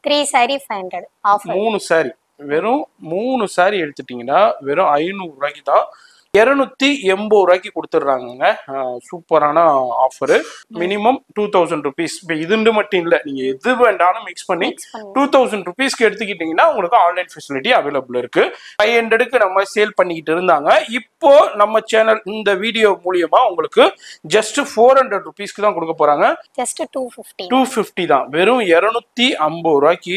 Three sorry five hundred offer மூணு sorry வெறும் மூணு சாரி எடுத்துட்டீங்கன்னா வெறும் ஐநூறு ரூபாய்க்கு தான் இரநூத்தி எண்பது ரூபாய்க்கு கொடுத்துட்றாங்கங்க சூப்பரான ஆஃபரு மினிமம் டூ தௌசண்ட் ருபீஸ் இப்போ இதுண்டு மட்டும் இல்லை நீங்கள் எது வேண்டாலும் மிக்ஸ் பண்ணி மிக்ஸ் பண்ணி டூ தௌசண்ட் ருபீஸ்க்கு எடுத்துக்கிட்டிங்கன்னா உங்களுக்கு ஆன்லைன் ஃபெசிலிட்டி அவைலபிள் இருக்கு ஃபைவ் ஹண்ட்ரடுக்கு நம்ம சேல் பண்ணிக்கிட்டு இருந்தாங்க இப்போ நம்ம சேனல் இந்த வீடியோ மூலியமா உங்களுக்கு ஜஸ்ட் ஃபோர் ஹண்ட்ரட் ருபீஸ்க்கு தான் கொடுக்க போறாங்க just two fifty two fifty தான் வெறும் இரநூத்தி ஐம்பது ரூபாய்க்கு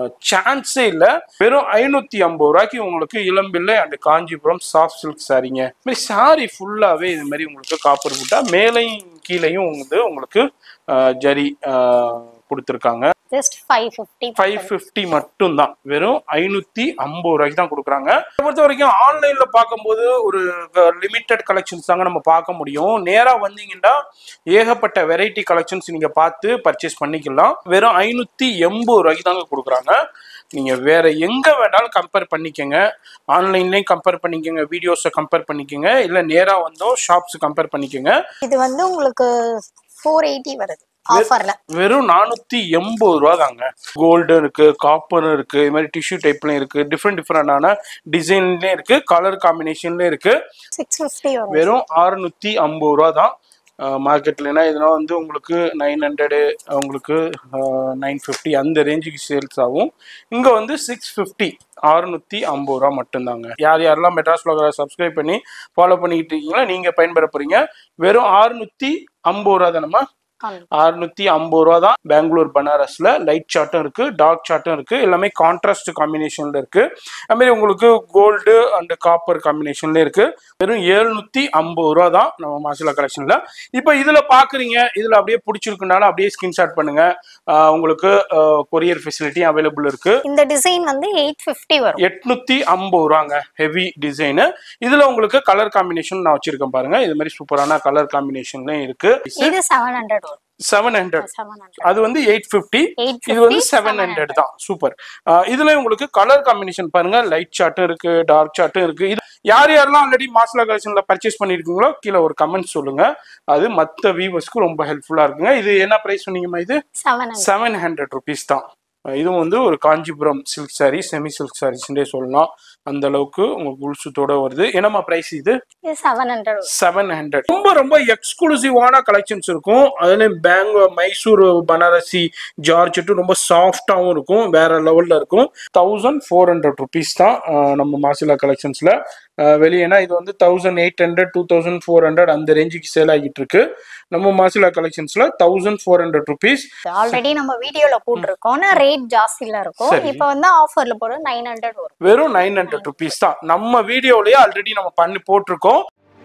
சான்ஸே இல்லை வெறும் ஐநூத்தி ஐம்பது ரூபாய்க்கு உங்களுக்கு Elampillai and Kanchipuram soft silk சாரீங்க இது மாதிரி சாரி ஃபுல்லாவே இது மாதிரி உங்களுக்கு காப்பர் புட்டா மேலையும் கீழையும் வந்து உங்களுக்கு அஹ், ஜரி கொடுத்துருக்காங்க just five fifty five fifty மட்டும் தான் வெறும் ஐநூத்தி ஐம்பது ரூபாய்க்கு தான் கொடுக்குறாங்க இதை பொறுத்த வரைக்கும் ஆன்லைன்ல பார்க்கும்போது ஒரு லிமிட்டட் கலெக்ஷன்ஸ் தாங்க நம்ம பார்க்க முடியும் நேரா வந்தீங்கன்னா ஏகப்பட்ட வெரைட்டி கலெக்ஷன்ஸ் நீங்க பார்த்து பர்ச்சேஸ் பண்ணிக்கலாம் வெறும் ஐநூத்தி எண்பது ரூபாய்க்கு தாங்க கொடுக்குறாங்க நீங்க வேற எங்க வேணாலும் கம்பேர் பண்ணிக்கங்க ஆன்லைன்லயும் கம்பேர் பண்ணிக்கங்க வீடியோஸை கம்பேர் பண்ணிக்கங்க இல்ல நேரா வந்தோ ஷாப்ஸ் கம்பேர் பண்ணிக்கங்க இது வந்து உங்களுக்கு ஃபோர் எயிட்டி வருது ஆஃபர்ல வெறும் நானூத்தி எண்பது ரூபா தாங்க கோல்டு இருக்கு காப்பர் இருக்கு இது மாதிரி டிஷ்யூ டைப்லயும் இருக்கு டிஃப்ரெண்ட் டிஃப்ரெண்டான டிசைன்லயும் இருக்கு கலர் காம்பினேஷன்லயும் இருக்கு சிக்ஸ் ஃபிஃப்டி வரும் வெறும் அறுநூத்தி ஐம்பது ரூபா தான் மார்க்கெட்லனா இதெல்லாம் வந்து உங்களுக்கு நைன் ஹண்ட்ரடு உங்களுக்கு நைன் ஃபிஃப்டி அந்த ரேஞ்சுக்கு சேல்ஸ் ஆகும் இங்கே வந்து சிக்ஸ் ஃபிஃப்டி அறுநூத்தி ஐம்பது ரூபா மட்டும்தாங்க யார் யாரெல்லாம் மெட்ராஸ் ப்ளாகரை சப்ஸ்கிரைப் பண்ணி ஃபாலோ பண்ணிக்கிட்டு இருக்கீங்களோ நீங்கள் பயன்பெற போறீங்க வெறும் அறுநூத்தி ஐம்பது ரூபா தானம்மா அறுநூத்தி ஐம்பது ரூபா தான் பெங்களூர் பனாரஸ்ல லைட் சார்ட்டும் இருக்கு டார்க் சார்ட்டும் இருக்கு எல்லாமே கான்ட்ராஸ்ட் காம்பினேஷன்ல இருக்கு அது மாதிரி உங்களுக்கு கோல்டு அண்ட் காப்பர் காம்பினேஷன்ல இருக்கு வெறும் எழுநூத்தி ஐம்பது ரூபா தான் நம்ம மாசிலா கலெக்ஷன்ல இப்போ இதுல பாக்குறீங்க இதுல அப்படியே பிடிச்சிருக்குனால அப்படியே ஸ்கிரீன்ஷாட் பண்ணுங்க ஆஹ் உங்களுக்கு கொரியர் ஃபெசிலிட்டி அவைலபிள் இருக்கு இந்த டிசைன் வந்து எயிட் ஃபிஃப்டி வரும் எட்நூத்தி ஐம்பது ரூபாங்க ஹெவி டிசைனு இதுல உங்களுக்கு கலர் காம்பினேஷன் நான் வச்சிருக்கேன் பாருங்க இது மாதிரி சூப்பரான கலர் காம்பினேஷன்லயும் இருக்கு இது செவன் ஹண்ட்ரட் வரும் செவன் ஹண்ட்ரட் செவன் ஹண்ட்ரட் அது வந்து எயிட் ஃபிஃப்டி எயிட் இது வந்து செவன் ஹண்ட்ரட் தான் சூப்பர் இதுல உங்களுக்கு கலர் காம்பினேஷன் பாருங்க லைட் சார்ட்டும் இருக்கு டார்க் சார்ட்டும் இருக்கு இது யார் யாரெல்லாம் ஆல்ரெடி மாஸ்லா கலெக்ஷன்ல பர்ச்சேஸ் பண்ணிருக்கீங்களோ கீழே ஒரு கமெண்ட் சொல்லுங்க அது மற்ற வியூவர்ஸ்க்கு ரொம்ப ஹெல்ப்ஃபுல்லா இருக்குங்க இது என்ன பிரைஸ் சொன்னீங்கம்மா இது seven hundred seven hundred rupees தான் அஹ் இதுவும் வந்து ஒரு Kanchipuram silk sari semi silk சாரீஸ்ன்றே சொல்லலாம் அந்த அளவுக்கு உங்களுக்கு உள்சுத்தோட வருது என்னம்மா பிரைஸ் இது இது செவன் ஹண்ட்ரட் வரும் செவன் ஹண்ட்ரட் ரொம்ப ரொம்ப எக்ஸ்க்ளூசிவான கலெக்ஷன்ஸ் இருக்கும் அதுலேயும் பேங்க் மைசூர் பனாரசி ஜார்ஜெட்டும் ரொம்ப சாஃப்டாகவும் இருக்கும் வேற லெவலில் இருக்கும் தௌசண்ட் ஃபோர் ஹண்ட்ரட் ருபீஸ் தான் அஹ், நம்ம மாசிலா கலெக்ஷன்ஸில் வெளியேனா இது வந்து thousand eight hundred two thousand four hundred அந்த ரேஞ்சுக்கு சேல் ஆகிட்டு இருக்கு நம்ம மாசிலா கலெக்ஷன்ஸில் thousand four hundred rupees already நம்ம வீடியோல போட்டிருக்கோம் ரேட் ஜாஸ்தில இருக்கும் சரி. இப்போ வந்து ஆஃபர்ல போட நைன் ஹண்ட்ரட் வரும் வெறும் நைன் ஹண்ட்ரட் ருபீஸ் தான் நம்ம வீடியோலயே ஆல்ரெடி நம்ம பண்ணி போட்டிருக்கோம்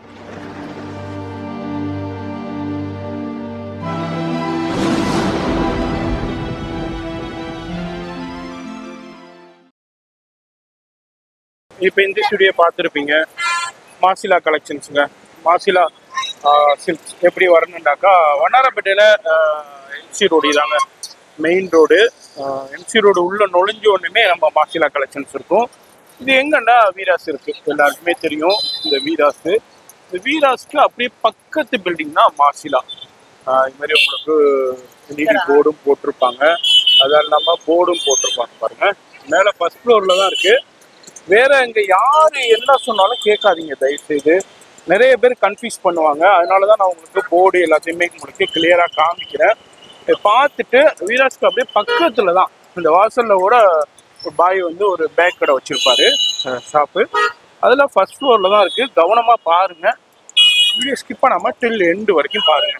இப்போ இந்த ஸ்டுடியோ பார்த்துருப்பீங்க மாசிலா கலெக்ஷன்ஸுங்க மாசிலா சில்க்ஸ் எப்படி வரணுண்டாக்கா வண்ணாரப்பேட்டையில் எம்சி ரோடு இதாங்க மெயின் ரோடு எம்சி ரோடு உள்ள நுழைஞ்ச உடனே நம்ம மாசிலா கலெக்ஷன்ஸ் இருக்கும் இது எங்கன்னா வீராஸ் இருக்கு எல்லாருக்குமே தெரியும் இந்த வீராஸ் இந்த வீராஸ்க்கு அப்படியே பக்கத்து பில்டிங் தான் மாசிலா ஆஹ் இது மாதிரி உங்களுக்கு எல்இடி போர்டும் போட்டிருப்பாங்க அது இல்லாமல் போர்டும் போட்டிருப்பாங்க பாருங்க மேலே ஃபர்ஸ்ட் ஃப்ளோரில் தான் இருக்கு வேற இங்க யாரு என்ன சொன்னாலும் கேட்காதீங்க தயவு செய்து நிறைய பேர் கன்ஃபியூஸ் பண்ணுவாங்க அதனால தான் நான் உங்களுக்கு போர்டு எல்லாத்தையுமே உங்களுக்கு கிளியரா காமிக்கிறேன் இதை பார்த்துட்டு வீராஸ்க்கு அப்படியே பக்கத்துல தான் இந்த வாசல்ல கூட ஒரு பாய் வந்து ஒரு பேக் கடை வச்சிருப்பாரு ஷாப்பு அதில் ஃபர்ஸ்ட் ஃப்ளோரில் தான் இருக்கு கவனமா பாருங்க வீடியோ ஸ்கிப் பண்ணாம டில் எண்டு வரைக்கும் பாருங்க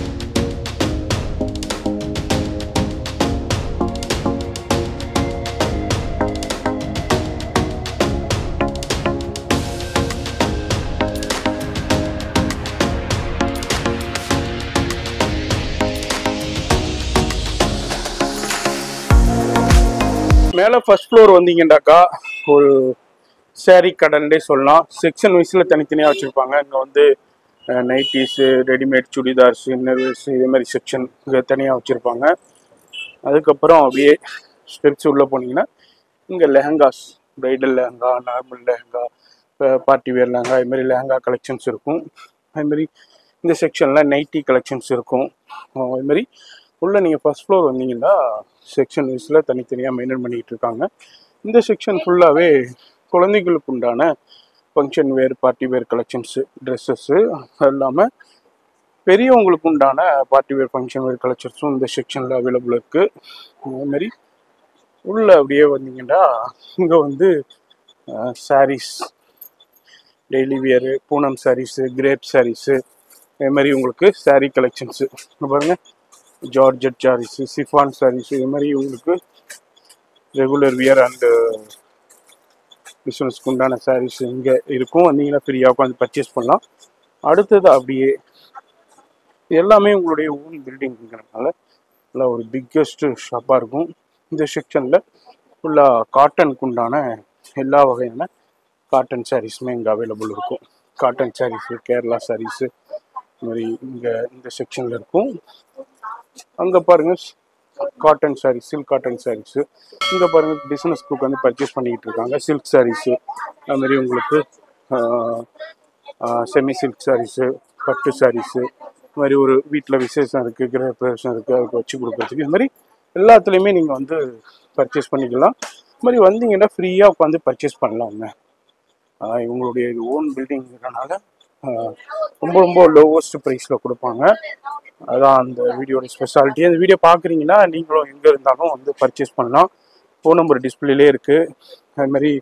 மேலே ஃபர்ஸ்ட் ஃப்ளோர் வந்தீங்கன்னாக்கா ஒரு சேரீ கடன்லே சொல்லலாம் செக்ஷன் வைஸில் தனித்தனியாக வச்சுருப்பாங்க இங்கே வந்து நைட்டிஸு ரெடிமேட் சுடிதார்ஸ் இன்னர்வேர்ஸ் இதே மாதிரி செக்ஷன் இங்கே தனியாக வச்சுருப்பாங்க அதுக்கப்புறம் அப்படியே ஸ்டெப்ஸ் உள்ளே போனீங்கன்னா இங்கே lehengas bridal lehenga normal lehenga party wear lehenga இது மாதிரி லெஹங்கா கலெக்ஷன்ஸ் இருக்கும் அது மாதிரி இந்த செக்ஷனில் நைட்டி கலெக்ஷன்ஸ் இருக்கும் அது மாதிரி உள்ளே நீங்கள் ஃபர்ஸ்ட் ஃப்ளோர் வந்தீங்கன்னா செக்ஷன் வைஸில் தனித்தனியாக மெயின்டைன் பண்ணிக்கிட்டு இருக்காங்க இந்த செக்ஷன் ஃபுல்லாகவே குழந்தைகளுக்கு உண்டான function wear party wear collections dresses அது இல்லாமல் பெரியவங்களுக்கு உண்டான பார்ட்டி வேர் ஃபங்க்ஷன் வேர் கலெக்ஷன்ஸும் இந்த செக்ஷனில் அவைலபிள் இருக்குது அதேமாரி உள்ள அப்படியே வந்தீங்கன்னா இங்கே வந்து saris daily wear Poonam saris crepe saris அதே மாதிரி உங்களுக்கு saree கலெக்ஷன்ஸு பாருங்க ஜார்ஜெட் சாரீஸு சிஃபான் சாரீஸு இது மாதிரி உங்களுக்கு ரெகுலர் வியர் அண்டு பிஸ்னஸ்க்கு உண்டான சாரீஸ் இங்கே இருக்கும் வந்தீங்கன்னா ஃப்ரீயாக உட்காந்து பர்ச்சேஸ் பண்ணலாம் அடுத்தது அப்படியே இது எல்லாமே உங்களுடைய ஓன் பில்டிங்கிறனால நல்லா ஒரு பிக்கஸ்ட் ஷாப்பாக இருக்கும் இந்த செக்ஷனில் ஃபுல்லாக காட்டனுக்கு உண்டான எல்லா வகையான காட்டன் சாரீஸுமே இங்கே அவைலபிள் இருக்கும் காட்டன் சாரீஸு கேரளா சாரீஸு இது மாதிரி இங்கே இந்த செக்ஷனில் இருக்கும் அங்கே பாருங்க cotton sarees silk cotton sarees இங்கே பாருங்க பிஸ்னஸ்க்கு உட்காந்து பர்ச்சேஸ் பண்ணிக்கிட்டு இருக்காங்க சில்க் சாரீஸு அது மாதிரி உங்களுக்கு செமி சில்க் சாரீஸு பட்டு சாரீஸு இது மாதிரி ஒரு வீட்டில் விசேஷம் இருக்குது கிரக பிரவேசம் இருக்குது அதுக்கு வச்சு கொடுக்குறதுக்கு இது மாதிரி எல்லாத்துலேயுமே நீங்கள் வந்து பர்ச்சேஸ் பண்ணிக்கலாம் இது மாதிரி வந்தீங்கன்னா ஃப்ரீயாக உட்காந்து பர்ச்சேஸ் பண்ணலாங்க ஆஹ் இவங்களுடைய ஓன் பில்டிங்கிறனால ரொம்ப ரொம்ப லோவஸ்ட் ப்ரைஸில் கொடுப்பாங்க அதான் அந்த வீடியோட ஸ்பெஷாலிட்டி அந்த வீடியோ பார்க்குறீங்கன்னா நீங்களும் எங்கே இருந்தாலும் வந்து பர்ச்சேஸ் பண்ணலாம் ஃபோன் நம்பர் டிஸ்பிளேலே இருக்குது அது மாதிரி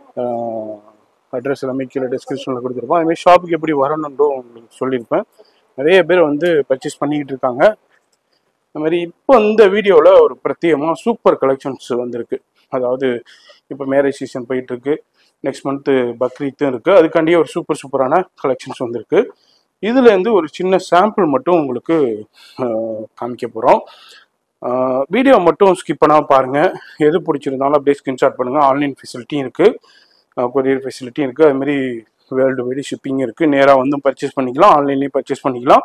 அட்ரஸ் எல்லாமே கீழே டிஸ்கிரிப்ஷனில் கொடுத்துருப்போம் அதுமாதிரி ஷாப்புக்கு எப்படி வரணுன்றோ உங்களுக்கு சொல்லியிருப்பேன் நிறைய பேர் வந்து பர்ச்சேஸ் பண்ணிக்கிட்டு இருக்காங்க அது மாதிரி இப்போ இந்த வீடியோவில் ஒரு பிரத்யேகமாக சூப்பர் கலெக்ஷன்ஸ் வந்திருக்கு அதாவது இப்போ மேரேஜ் சீசன் போயிட்டு இருக்கு நெக்ஸ்ட் மந்த்து பக்ரீத்தும் இருக்குது அதுக்காண்டியே ஒரு சூப்பர் சூப்பரான கலெக்ஷன்ஸ் வந்திருக்கு இதுலேருந்து ஒரு சின்ன சாம்பிள் மட்டும் உங்களுக்கு ஆஹ், காமிக்க போகிறோம் வீடியோ மட்டும் ஸ்கிப் பண்ணாமல் பாருங்கள் எது பிடிச்சிருந்தாலும் அப்படியே ஸ்கிரீன்ஷாட் பண்ணுங்கள் ஆன்லைன் ஃபெசிலிட்டியும் இருக்குது கொரியர் ஃபெசிலிட்டியும் இருக்குது அதுமாரி வேர்ல்டு வைடு ஷிப்பிங் இருக்குது நேராக வந்து பர்ச்சேஸ் பண்ணிக்கலாம் ஆன்லைன்லேயும் பர்ச்சேஸ் பண்ணிக்கலாம்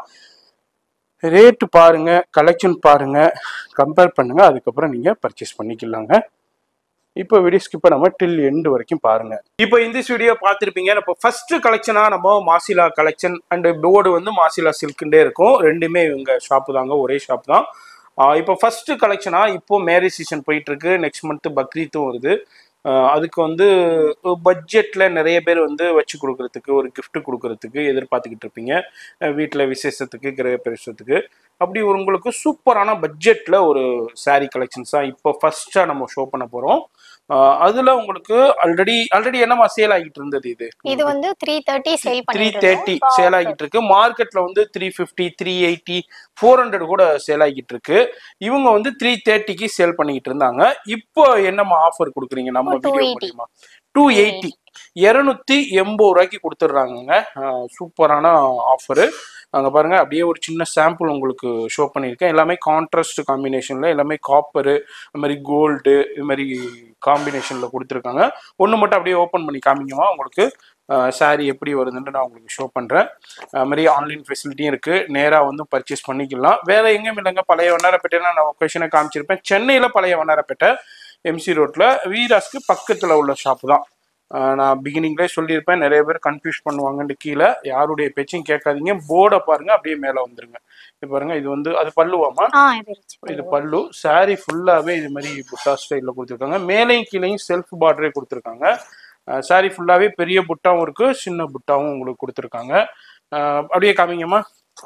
ரேட்டு பாருங்க கலெக்ஷன் பாருங்க கம்பேர் பண்ணுங்க அதுக்கப்புறம் நீங்க பர்ச்சேஸ் பண்ணிக்கலாங்க இப்போ வீடியோ ஸ்கிப் பண்ணாம டில் எண்டு வரைக்கும் பாருங்க இப்போ இந்த வீடியோ பார்த்துருப்பீங்க இப்போ ஃபர்ஸ்ட் கலெக்ஷனா நம்ம மாசிலா கலெக்ஷன் அண்ட் போர்டு வந்து மாசிலா சில்க்குண்டே இருக்கும் ரெண்டுமே இவங்க ஷாப்பு தாங்க ஒரே ஷாப் தான் ஆஹ் இப்போ ஃபர்ஸ்ட் கலெக்ஷனா இப்போ மேரேஜ் சீசன் போயிட்டு இருக்கு நெக்ஸ்ட் மந்த் பக்ரீத்தும் வருது ஆஹ் அதுக்கு வந்து பட்ஜெட்ல நிறைய பேர் வந்து வச்சு கொடுக்கறதுக்கு ஒரு gift கொடுக்கறதுக்கு எதிர்பார்த்துக்கிட்டு இருப்பீங்க வீட்டில் விசேஷத்துக்கு கிரக பிரவேசத்துக்கு அப்படி ஒரு உங்களுக்கு சூப்பரான பட்ஜெட்ல ஒரு saree கலெக்ஷன்ஸ் தான் இப்போ ஃபர்ஸ்டா நம்ம ஷோ பண்ண போறோம் ஆஹ் அதுல உங்களுக்கு ஆல்ரெடி ஆல்ரெடி என்னமா சேல் ஆகிட்டு இருந்தது இது இது வந்து த்ரீ தேர்ட்டி சேல் த்ரீ பண்ணிட்டு தேர்ட்டி சேல் ஆகிட்டு இருக்கு மார்க்கெட்ல வந்து three fifty three eighty four hundred கூட சேல் ஆகிட்டு இருக்கு இவங்க வந்து த்ரீ தேர்ட்டிக்கு சேல் பண்ணிக்கிட்டு இருந்தாங்க இப்போ என்னம்மா ஆஃபர் கொடுக்குறீங்க நம்ம இப்போ வீடியோ 280. மூலியமா டூ எயிட்டி இரநூத்தி எண்பது ரூபாய்க்கு கொடுத்துட்றாங்கங்க சூப்பரான ஆஃபரு அங்கே பாருங்க அப்படியே ஒரு சின்ன சாம்பிள் உங்களுக்கு ஷோ பண்ணியிருக்கேன் எல்லாமே கான்ட்ராஸ்ட் காம்பினேஷனில் எல்லாமே காப்பரு இது மாதிரி கோல்டு இது மாதிரி காம்பினேஷனில் கொடுத்துருக்காங்க ஒன்று மட்டும் அப்படியே ஓப்பன் பண்ணி காமிங்கம்மா உங்களுக்கு சாரீ எப்படி வருதுன்னு நான் உங்களுக்கு ஷோ பண்ணுறேன் அது மாதிரி ஆன்லைன் ஃபெசிலிட்டியும் இருக்குது நேராக வந்து பர்ச்சேஸ் பண்ணிக்கலாம் வேறு எங்கேயும் இல்லைங்க பழைய வண்ணாரப்பேட்டையில் நான் லொக்கேஷனை காமிச்சிருப்பேன் சென்னையில் பழைய வண்ணாரப்பேட்டை எம்சி ரோட்டில் வீராஸ்க்கு பக்கத்தில் உள்ள ஷாப்பு தான் ஆஹ் நான் பிகினிங்லேயே சொல்லியிருப்பேன் நிறைய பேர் கன்ஃபியூஸ் பண்ணுவாங்கன்ட்டு கீழே யாருடைய பேச்சையும் கேட்காதீங்க போர்டை பாருங்க அப்படியே மேலே வந்துருங்க இது பாருங்க இது வந்து அது பல்லுவாமா ஆ இது இருந்துச்சு. இது பல்லு saree ஃபுல்லாகவே இது மாதிரி புட்டா ஸ்டைலில் கொடுத்துருக்காங்க மேலையும் கீழையும் செல்ஃப் பார்டரே கொடுத்துருக்காங்க saree ஃபுல்லாகவே பெரிய புட்டாவும் இருக்கு சின்ன புட்டாவும் உங்களுக்கு கொடுத்துருக்காங்க அஹ் அப்படியே காமிங்கம்மா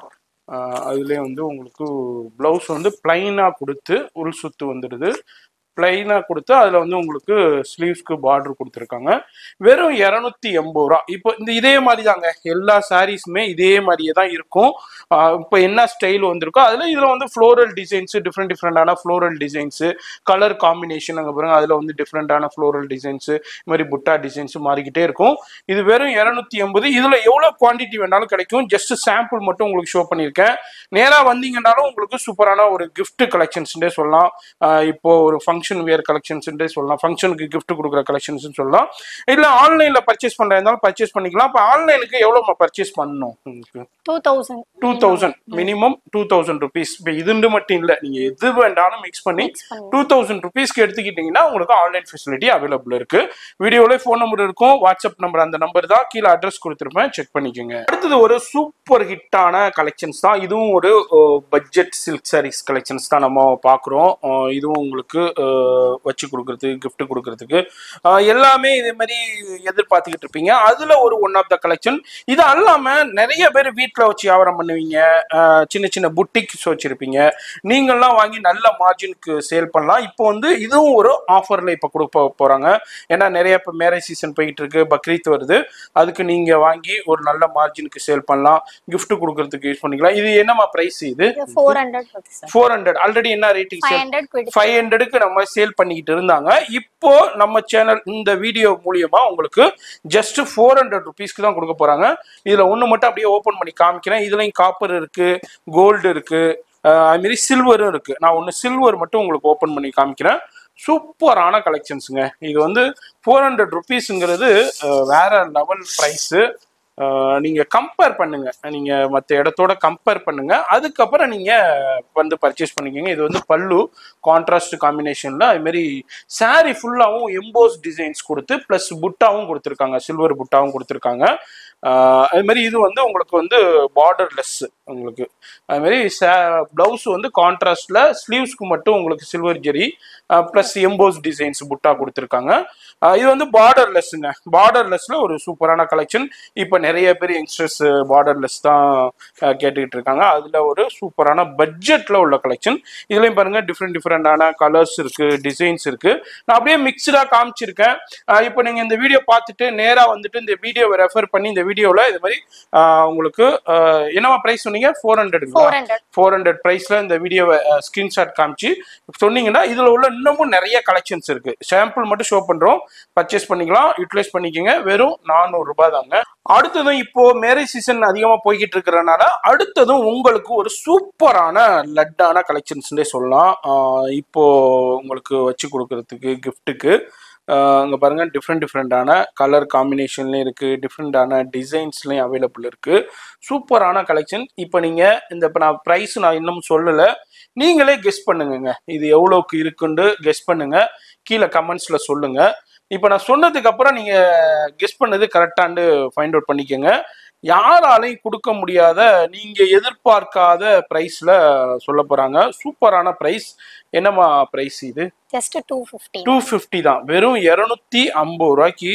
அஹ் அதுலேயே வந்து உங்களுக்கு ப்ளவுஸ் வந்து பிளைனாக கொடுத்து உள் சுத்து வந்துடுது பிளைனாக கொடுத்து அதில் வந்து உங்களுக்கு ஸ்லீவ்ஸ்க்கு பார்டர் கொடுத்துருக்காங்க வெறும் இரநூத்தி எண்பது ரூபா இப்போ இந்த இதே மாதிரி தாங்க எல்லா சாரீஸுமே இதே மாதிரியே தான் இருக்கும் ஆஹ் இப்போ என்ன ஸ்டைல் வந்திருக்கோ அதில் இதில் வந்து ஃப்ளோரல் டிசைன்ஸு டிஃப்ரெண்ட் டிஃப்ரெண்டான ஃப்ளோரல் டிசைன்ஸு கலர் காம்பினேஷன் அங்கே பாருங்க அதில் வந்து டிஃப்ரெண்டான ஃப்ளோரல் டிசைன்ஸு இது மாதிரி புட்டா டிசைன்ஸ் மாறிக்கிட்டே இருக்கும் இது வெறும் இரநூத்தி எண்பது இதில் எவ்வளோ குவான்டிட்டி வேணாலும் கிடைக்கும் ஜஸ்ட் சாம்பிள் மட்டும் உங்களுக்கு ஷோ பண்ணியிருக்கேன் நேராக வந்தீங்கன்னாலும் உங்களுக்கு சூப்பரான ஒரு gift கலெக்ஷன்ஸ்னே சொல்லலாம் ஆஹ் இப்போ ஒரு ஃபங்க்ஷன் ஃபங்க்ஷன் வேர் கலெக்ஷன்ஸ்ன்றே சொல்லலாம் ஃபங்க்ஷனுக்கு gift கொடுக்குற கலெக்ஷன்ஸ் சொல்லலாம் இல்ல ஆன்லைன்ல பர்ச்சேஸ் பண்றதா இருந்தாலும் பர்ச்சேஸ் பண்ணிக்கலாம் அப்ப ஆன்லைனுக்கு எவ்வளவு பர்ச்சேஸ் பண்ணணும் உங்களுக்கு two thousand two thousand minimum two thousand rupees இப்போ இதுண்டு மட்டும் இல்லை நீங்க எது வேண்டாலும் மிக்ஸ் பண்ணி மிக்ஸ் பண்ணி டூ தௌசண்ட் ருபீஸ்க்கு எடுத்துக்கிட்டீங்கன்னா உங்களுக்கு ஆன்லைன் ஃபெசிலிட்டி அவைலபிள் இருக்கு வீடியோல ஃபோன் நம்பர் இருக்கும் வாட்ஸ்அப் நம்பர் அந்த நம்பர் தான் கீழே அட்ரஸ் கொடுத்துருப்பேன் செக் பண்ணிக்கோங்க அடுத்தது ஒரு சூப்பர் ஹிட்டான கலெக்ஷன்ஸ் தான் இதுவும் ஒரு பட்ஜெட் சில்க் சாரீஸ் கலெக்ஷன்ஸ் தான் நம்ம பார்க்குறோம் இதுவும் உங்களுக்கு அஹ், வச்சு கொடுக்கறதுக்கு gift கொடுக்கறதுக்கு அஹ், எல்லாமே இதே மாதிரி எதிர்பார்த்துக்கிட்டு இருப்பீங்க அதுல ஒரு ஒன் ஆஃப் த கலெக்ஷன் இது அல்லாம நிறைய பேர் வீட்டில் வச்சு வியாபாரம் பண்ணுவீங்க அஹ், சின்ன சின்ன புட்டிக்ஸ் வச்சிருப்பீங்க நீங்கள்லாம் வாங்கி நல்ல மார்ஜினுக்கு சேல் பண்ணலாம் இப்போ வந்து இதுவும் ஒரு ஆஃபர்ல இப்போ கொடுக்க போறாங்க ஏன்னா நிறைய இப்போ மேரேஜ் சீசன் போயிட்டு இருக்கு பக்ரீத் வருது அதுக்கு நீங்க வாங்கி ஒரு நல்ல மார்ஜினுக்கு சேல் பண்ணலாம் gift கொடுக்கறதுக்கு யூஸ் பண்ணிக்கலாம் இது என்னமா பிரைஸ் இது ஃபோர் ஹண்ட்ரட் வருது சார் ஃபோர் ஹண்ட்ரட் ஆல்ரெடி என்ன ரேட்டிங் ஃபைவ் சேல் ஹண்ட்ரட் குவிட் ஃபைவ் ஹண்ட்ரடுக்கு நம்ம சேல் பண்ணிக்கிட்டு இருந்தாங்க இப்போ நம்ம சேனல் இந்த வீடியோ மூலியமா உங்களுக்கு ஜஸ்ட் ஃபோர் ஹண்ட்ரட் ருபீஸ்க்கு தான் கொடுக்க போறாங்க இதுல ஒண்ணு மட்டும் அப்படியே ஓபன் பண்ணி காமிக்கிறேன் இதுலயும் காப்பர் இருக்கு கோல்டு இருக்கு அஹ் அது மாதிரி சில்வரும் இருக்கு நான் ஒன்று சில்வர் மட்டும் உங்களுக்கு ஓப்பன் பண்ணி காமிக்கிறேன் சூப்பரான கலெக்ஷன்ஸுங்க இது வந்து ஃபோர் ஹண்ட்ரட் ருபீஸுங்கிறது வேற லெவல் ப்ரைஸு நீங்க கம்பேர் பண்ணுங்க நீங்க மற்ற இடத்தோட கம்பேர் பண்ணுங்க அதுக்கப்புறம் நீங்க வந்து பர்ச்சேஸ் பண்ணிக்கோங்க இது வந்து பல்லு கான்ட்ராஸ்ட் காம்பினேஷன்ல அது மாதிரி saree ஃபுல்லாகவும் எம்போஸ் டிசைன்ஸ் கொடுத்து ப்ளஸ் புட்டாவும் கொடுத்துருக்காங்க சில்வர் புட்டாவும் கொடுத்துருக்காங்க ஆஹ் அது மாதிரி இது வந்து உங்களுக்கு வந்து பார்டர்லெஸ் உங்களுக்கு அது மாதிரி பிளவுஸ் வந்து கான்ட்ராஸ்ட்ல ஸ்லீவ்ஸ்க்கு மட்டும் உங்களுக்கு silver zari plus emboss designs butta கொடுத்துருக்காங்க ஆஹ் இது வந்து பார்டர்லெஸ்ஸுங்க பார்டர்லெஸ்ல ஒரு சூப்பரான கலெக்ஷன் இப்போ நிறைய பேர் யங்ஸ்டர்ஸ் பார்டர்லெஸ் தான் ஆஹ் கேட்டுக்கிட்டு இருக்காங்க அதுல ஒரு சூப்பரான பட்ஜெட்ல உள்ள கலெக்ஷன் இதுலயும் பாருங்க டிஃப்ரெண்ட் டிஃப்ரெண்டான கலர்ஸ் இருக்கு டிசைன்ஸ் இருக்கு நான் அப்படியே மிக்சடா காமிச்சிருக்கேன் ஆஹ் இப்போ நீங்க இந்த வீடியோ பார்த்துட்டு நேரா வந்துட்டு இந்த வீடியோவை ரெஃபர் பண்ணி இந்த வீடியோல இது மாதிரி ஆஹ் உங்களுக்கு ஆஹ் என்னவா பிரைஸ் சொன்னீங்க ஃபோர் ஹண்ட்ரடுங்களா ஃபோர் ஹண்ட்ரட் ஃபோர் ஹண்ட்ரட் ப்ரைஸில் இந்த வீடியோவை ஸ்க்ரீன்ஷாட் காமிச்சு சொன்னீங்கன்னா இதில் உள்ள இன்னமும் நிறைய கலெக்ஷன்ஸ் இருக்கு சாம்பிள் மட்டும் ஷோ பண்ணுறோம் பர்ச்சேஸ் பண்ணிக்கலாம் யூட்டிலைஸ் பண்ணிக்கோங்க வெறும் நானூறு ரூபாய் தாங்க அடுத்ததும் இப்போ மேரேஜ் சீசன் அதிகமாக போய்கிட்டு இருக்கிறனால அடுத்ததும் உங்களுக்கு ஒரு சூப்பரான லட்டான கலெக்ஷன்ஸ்னே சொல்லலாம் ஆஹ் இப்போ உங்களுக்கு வச்சு கொடுக்கறதுக்கு கிஃப்ட்டுக்கு அங்கே பாருங்க டிஃப்ரெண்ட் டிஃப்ரெண்டான கலர் காம்பினேஷன்லேயும் இருக்குது டிஃப்ரெண்டான டிசைன்ஸ்லேயும் அவைலபிள் இருக்குது சூப்பரான கலெக்ஷன் இப்போ நீங்கள் இந்த இப்போ நான் ப்ரைஸ் நான் இன்னும் சொல்லலை நீங்களே கெஸ் பண்ணுங்கங்க இது எவ்வளோக்கு இருக்குன்னு கெஸ் பண்ணுங்க கீழே கமெண்ட்ஸில் சொல்லுங்க இப்போ நான் சொன்னதுக்கு அப்புறம் நீங்கள் கெஸ் பண்ணது கரெக்டாண்டு ஃபைண்ட் அவுட் பண்ணிக்கோங்க யாராலையும் கொடுக்க முடியாத நீங்க எதிர்பார்க்காத பிரைஸ்ல சொல்ல போறாங்க சூப்பரான பிரைஸ் என்னமா பிரைஸ் இது just two fifty two fifty தான் வெறும் இரநூத்தி ஐம்பது ரூபாய்க்கு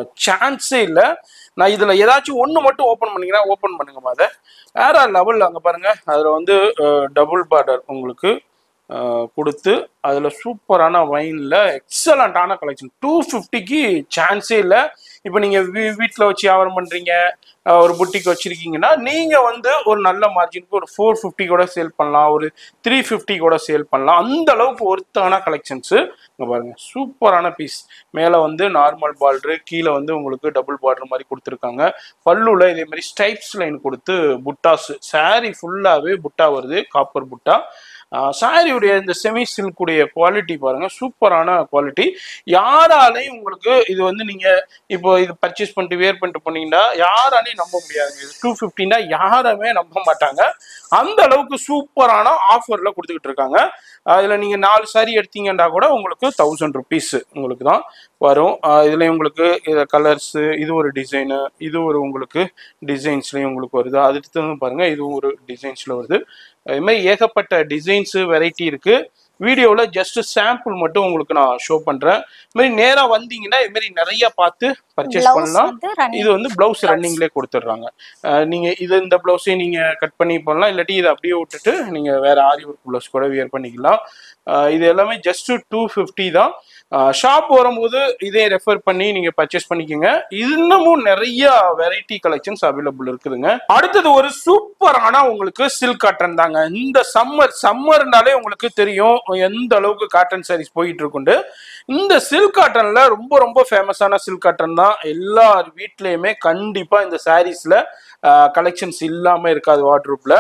சான்ஸே இல்லை நான் இதில் ஏதாச்சும் ஒன்று மட்டும் ஓப்பன் பண்ணிங்கன்னா ஓப்பன் பண்ணுங்கம்மா அதை வேற லெவல் அங்கே பாருங்க அதில் வந்து டபுள் பார்டர் உங்களுக்கு அஹ், கொடுத்து அதில் சூப்பரான வைனில் எக்ஸலண்ட்டான கலெக்ஷன் டூ ஃபிஃப்டிக்கு சான்ஸே இல்லை இப்போ நீங்கள் வீ வீட்டில் வச்சு வியாபாரம் பண்ணுறீங்க ஒரு புட்டிக் வச்சுருக்கீங்கன்னா நீங்கள் வந்து ஒரு நல்ல மார்ஜினுக்கு ஒரு ஃபோர் ஃபிஃப்டி கூட சேல் பண்ணலாம் ஒரு த்ரீ ஃபிஃப்டி கூட சேல் பண்ணலாம் அந்த அளவுக்கு ஒர்த்தான கலெக்ஷன்ஸு இங்கே பாருங்க சூப்பரான பீஸ் மேலே வந்து நார்மல் பார்டரு கீழே வந்து உங்களுக்கு டபுள் பார்டர் மாதிரி கொடுத்துருக்காங்க பல்லுல இதே மாதிரி ஸ்டைப்ஸ் லைன் கொடுத்து புட்டாஸ் saree ஃபுல்லாகவே புட்டா வருது காப்பர் புட்டா சாரியுடைய இந்த செமி சில்குடைய குவாலிட்டி பாருங்க சூப்பரான குவாலிட்டி யாராலையும் உங்களுக்கு இது வந்து நீங்க இப்போ இது பர்ச்சேஸ் பண்ணிட்டு வேர் பண்ணிட்டு போனீங்கன்னா யாராலையும் நம்ப முடியாதுங்க இது டூ ஃபிஃப்டின்னா யாருமே நம்ப மாட்டாங்க அந்த அளவுக்கு சூப்பரான ஆஃபர்ல கொடுத்துக்கிட்டு இருக்காங்க அதுல நீங்க நாலு சாரி எடுத்தீங்கன்னா கூட உங்களுக்கு தௌசண்ட் ருபீஸ் உங்களுக்கு தான் வரும் ஆஹ் இதுல உங்களுக்கு கலர்ஸ் இது ஒரு டிசைனு இது ஒரு உங்களுக்கு டிசைன்ஸ்லயும் உங்களுக்கு வருது அடுத்து பாருங்க இதுவும் ஒரு டிசைன்ஸ்ல வருது அது மாதிரி ஏகப்பட்ட டிசைன்ஸ் வெரைட்டி இருக்கு வீடியோவில் ஜஸ்ட் சாம்பிள் மட்டும் உங்களுக்கு நான் ஷோ பண்றேன் இது மாதிரி நேரா வந்தீங்கன்னா இது மாதிரி நிறைய பார்த்து பர்ச்சேஸ் பிளவுஸ் பண்ணலாம் வந்து ரன்னிங் இது வந்து பிளவுஸ் ரன்னிங்லேயே கொடுத்துட்றாங்க அஹ் நீங்க இது இந்த பிளவுஸையும் நீங்க கட் பண்ணி பண்ணலாம் இல்லாட்டி இதை அப்படியே விட்டுட்டு நீங்க வேற ஆரி ஒர்க் பிளவுஸ் கூட வியர் பண்ணிக்கலாம் அஹ் இது எல்லாமே ஜஸ்ட் டூ ஃபிஃப்டி தான் ஷாப் வரும்போது இதே ரெஃபர் பண்ணி நீங்க பர்ச்சேஸ் பண்ணிக்கோங்க இன்னமும் நிறைய வெரைட்டி கலெக்ஷன்ஸ் அவைலபிள் இருக்குதுங்க அடுத்தது ஒரு சூப்பரான உங்களுக்கு சில்க் காட்டன் தாங்க இந்த சம்மர் சம்மர்னாலே உங்களுக்கு தெரியும் எந்த அளவுக்கு காட்டன் சாரீஸ் போயிட்டு இருக்குண்டு இந்த சில்க் காட்டன்ல ரொம்ப ரொம்ப ஃபேமஸான சில்க் காட்டன் தான் எல்லார் வீட்லயுமே கண்டிப்பா இந்த சாரீஸ்ல கலெக்ஷன்ஸ் இல்லாம இருக்காது வாட்ரூப்ல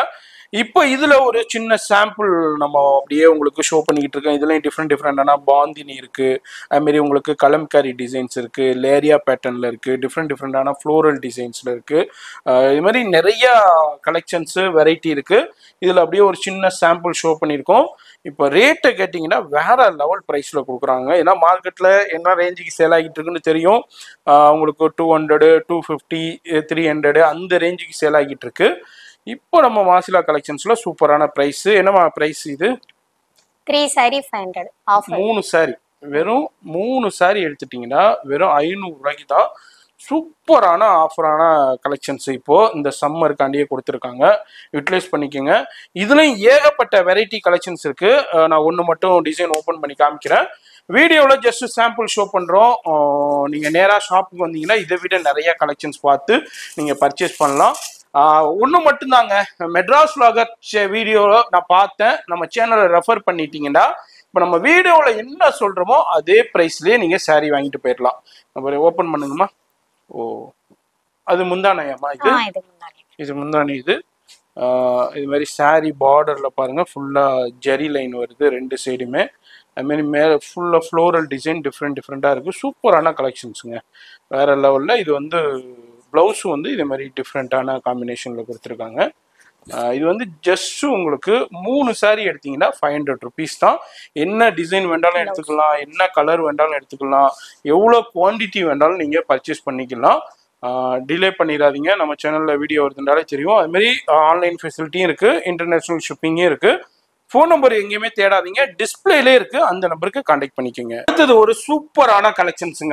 இப்போ இதுல ஒரு சின்ன சாம்பிள் நம்ம அப்படியே உங்களுக்கு ஷோ பண்ணிக்கிட்டு இருக்கோம் இதுலயும் டிஃப்ரெண்ட் டிஃப்ரெண்டான பாந்தினி இருக்கு அது மாதிரி உங்களுக்கு கலம்காரி டிசைன்ஸ் இருக்கு லேரியா பேட்டர்ன்ல இருக்கு டிஃப்ரெண்ட் டிஃப்ரெண்டான ஃப்ளோரல் டிசைன்ஸ்ல இருக்கு அஹ் இது மாதிரி நிறைய கலெக்ஷன்ஸ் வெரைட்டி இருக்கு இதுல அப்படியே ஒரு சின்ன சாம்பிள் ஷோ பண்ணியிருக்கோம் இப்போ ரேட்டை கேட்டிங்கன்னா வேற லெவல் ப்ரைஸில் கொடுக்குறாங்க ஏன்னா மார்க்கெட்டில் என்ன ரேஞ்சுக்கு சேல் ஆகிட்டு இருக்குன்னு தெரியும் ஆஹ் உங்களுக்கு two hundred two fifty three hundred அந்த ரேஞ்சுக்கு சேல் ஆகிட்டு இருக்கு இப்போ நம்ம மாசிலா கலெக்ஷன்ஸில் சூப்பரான ப்ரைஸ் என்னமா ப்ரைஸ் இது three sorry five hundred offer மூணு சாரி வெறும் மூணு சாரி எடுத்துட்டிங்கன்னா வெறும் ஐநூறுரூவாய்க்கு தான் சூப்பரான ஆஃபரான கலெக்ஷன்ஸ் இப்போ இந்த சம்மருக்காண்டியே கொடுத்துருக்காங்க யூட்டிலைஸ் பண்ணிக்கோங்க இதுலயும் ஏகப்பட்ட வெரைட்டி கலெக்ஷன்ஸ் இருக்கு அஹ் நான் ஒன்று மட்டும் டிசைன் ஓப்பன் பண்ணி காமிக்கிறேன் வீடியோவில் ஜஸ்ட் சாம்பிள் ஷோ பண்ணுறோம் நீங்கள் நேராக ஷாப்புக்கு வந்தீங்கன்னா இதை விட நிறைய கலெக்ஷன்ஸ் பார்த்து நீங்கள் பர்ச்சேஸ் பண்ணலாம் ஒன்று மட்டும்தாங்க மெட்ராஸ் வ்ளாகர் வீடியோவில் நான் பார்த்தேன் நம்ம சேனலை ரெஃபர் பண்ணிட்டீங்கன்னா இப்போ நம்ம வீடியோவில் என்ன சொல்கிறோமோ அதே ப்ரைஸ்லேயே நீங்கள் saree வாங்கிட்டு போயிடலாம் நம்ம ஓப்பன் பண்ணுங்கம்மா ஓ அது முந்தானையாம்மா இது ஆ இது முன்னாடி இது முந்தானி இது ஆஹ் இது மாதிரி saree பார்டரில் பாருங்கள் ஃபுல்லாக ஜெரி லைன் வருது ரெண்டு சைடுமே அதுமாரி மேலே ஃபுல்லாக ஃப்ளோரல் டிசைன் டிஃப்ரெண்ட் டிஃப்ரெண்ட்டாக இருக்குது சூப்பரான கலெக்ஷன்ஸுங்க வேறு லெவலில் இது வந்து ப்ளவுஸும் வந்து இதே மாதிரி டிஃப்ரெண்ட்டான காம்பினேஷனில் கொடுத்துருக்காங்க ஆஹ் இது வந்து ஜஸ்ட் உங்களுக்கு மூணு saree எடுத்தீங்கன்னா ஃபைவ் ஹண்ட்ரட் ருபீஸ் தான் என்ன டிசைன் வேண்டாலும் எடுத்துக்கலாம் என்ன கலர் வேண்டாலும் எடுத்துக்கலாம் எவ்வளோ குவாண்டிட்டி வேண்டாலும் நீங்கள் பர்ச்சேஸ் பண்ணிக்கலாம் டிலே பண்ணிடாதீங்க நம்ம சேனலில் வீடியோ வருதுனாலே தெரியும் அதுமாரி ஆன்லைன் ஃபெசிலிட்டியும் இருக்குது இன்டர்நேஷ்னல் ஷிப்பிங்கும் இருக்குது ஃபோன் நம்பர் எங்கேயுமே தேடாதீங்க டிஸ்பிளேலே இருக்கு அந்த நம்பருக்கு காண்டாக்ட் பண்ணிக்கோங்க அடுத்தது ஒரு சூப்பரான கலெக்ஷன்ஸுங்க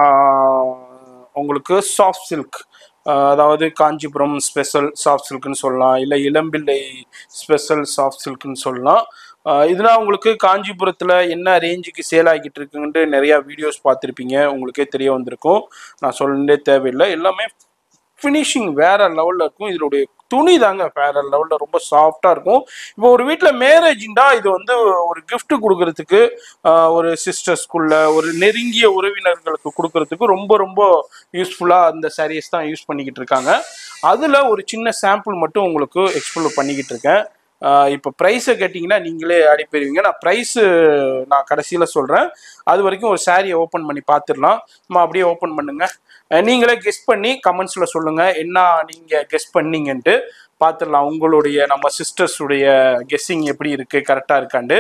உங்களுக்கு சாஃப்ட் சில்க் அதாவது காஞ்சிபுரம் ஸ்பெஷல் சாஃப்ட் சில்க்னு சொல்லலாம் இல்லை இளம்பிள்ளை ஸ்பெஷல் சாஃப்ட் சில்க்னு சொல்லலாம் ஆஹ் இதெல்லாம் உங்களுக்கு காஞ்சிபுரத்தில் என்ன ரேஞ்சுக்கு சேல் ஆகிட்டு இருக்குன்ட்டு நிறையா வீடியோஸ் பார்த்துருப்பீங்க உங்களுக்கே தெரிய வந்திருக்கும் நான் சொல்லவே தேவையில்லை எல்லாமே ஃபினிஷிங் வேற லெவலில் இருக்கும் இதனுடைய துணி தாங்க வேற லெவலில் ரொம்ப சாஃப்டாக இருக்கும் இப்போ ஒரு வீட்டில் மேரேஜ்ண்டா இது வந்து ஒரு gift கொடுக்கறதுக்கு ஆஹ், ஒரு சிஸ்டர்ஸ்குள்ள ஒரு நெருங்கிய உறவினர்களுக்கு கொடுக்கறதுக்கு ரொம்ப ரொம்ப யூஸ்ஃபுல்லாக அந்த சாரீஸ் தான் யூஸ் பண்ணிக்கிட்டு இருக்காங்க அதில் ஒரு சின்ன சாம்பிள் மட்டும் உங்களுக்கு எக்ஸ்ப்ளோர் பண்ணிக்கிட்டு இருக்கேன் ஆஹ் இப்போ ப்ரைஸை கேட்டிங்கன்னா நீங்களே ஆடி போயிருவீங்க நான் ப்ரைஸு நான் கடைசியில் சொல்கிறேன் அது வரைக்கும் ஒரு சாரியை ஓப்பன் பண்ணி பார்த்துடலாம் அம்மா அப்படியே ஓப்பன் பண்ணுங்க அஹ் நீங்களே கெஸ் பண்ணி கமெண்ட்ஸில் சொல்லுங்கள் என்ன நீங்கள் கெஸ் பண்ணீங்கன்ட்டு பார்த்துடலாம் உங்களுடைய நம்ம சிஸ்டர்ஸுடைய கெஸ்ஸிங் எப்படி இருக்குது கரெக்டாக இருக்காண்டு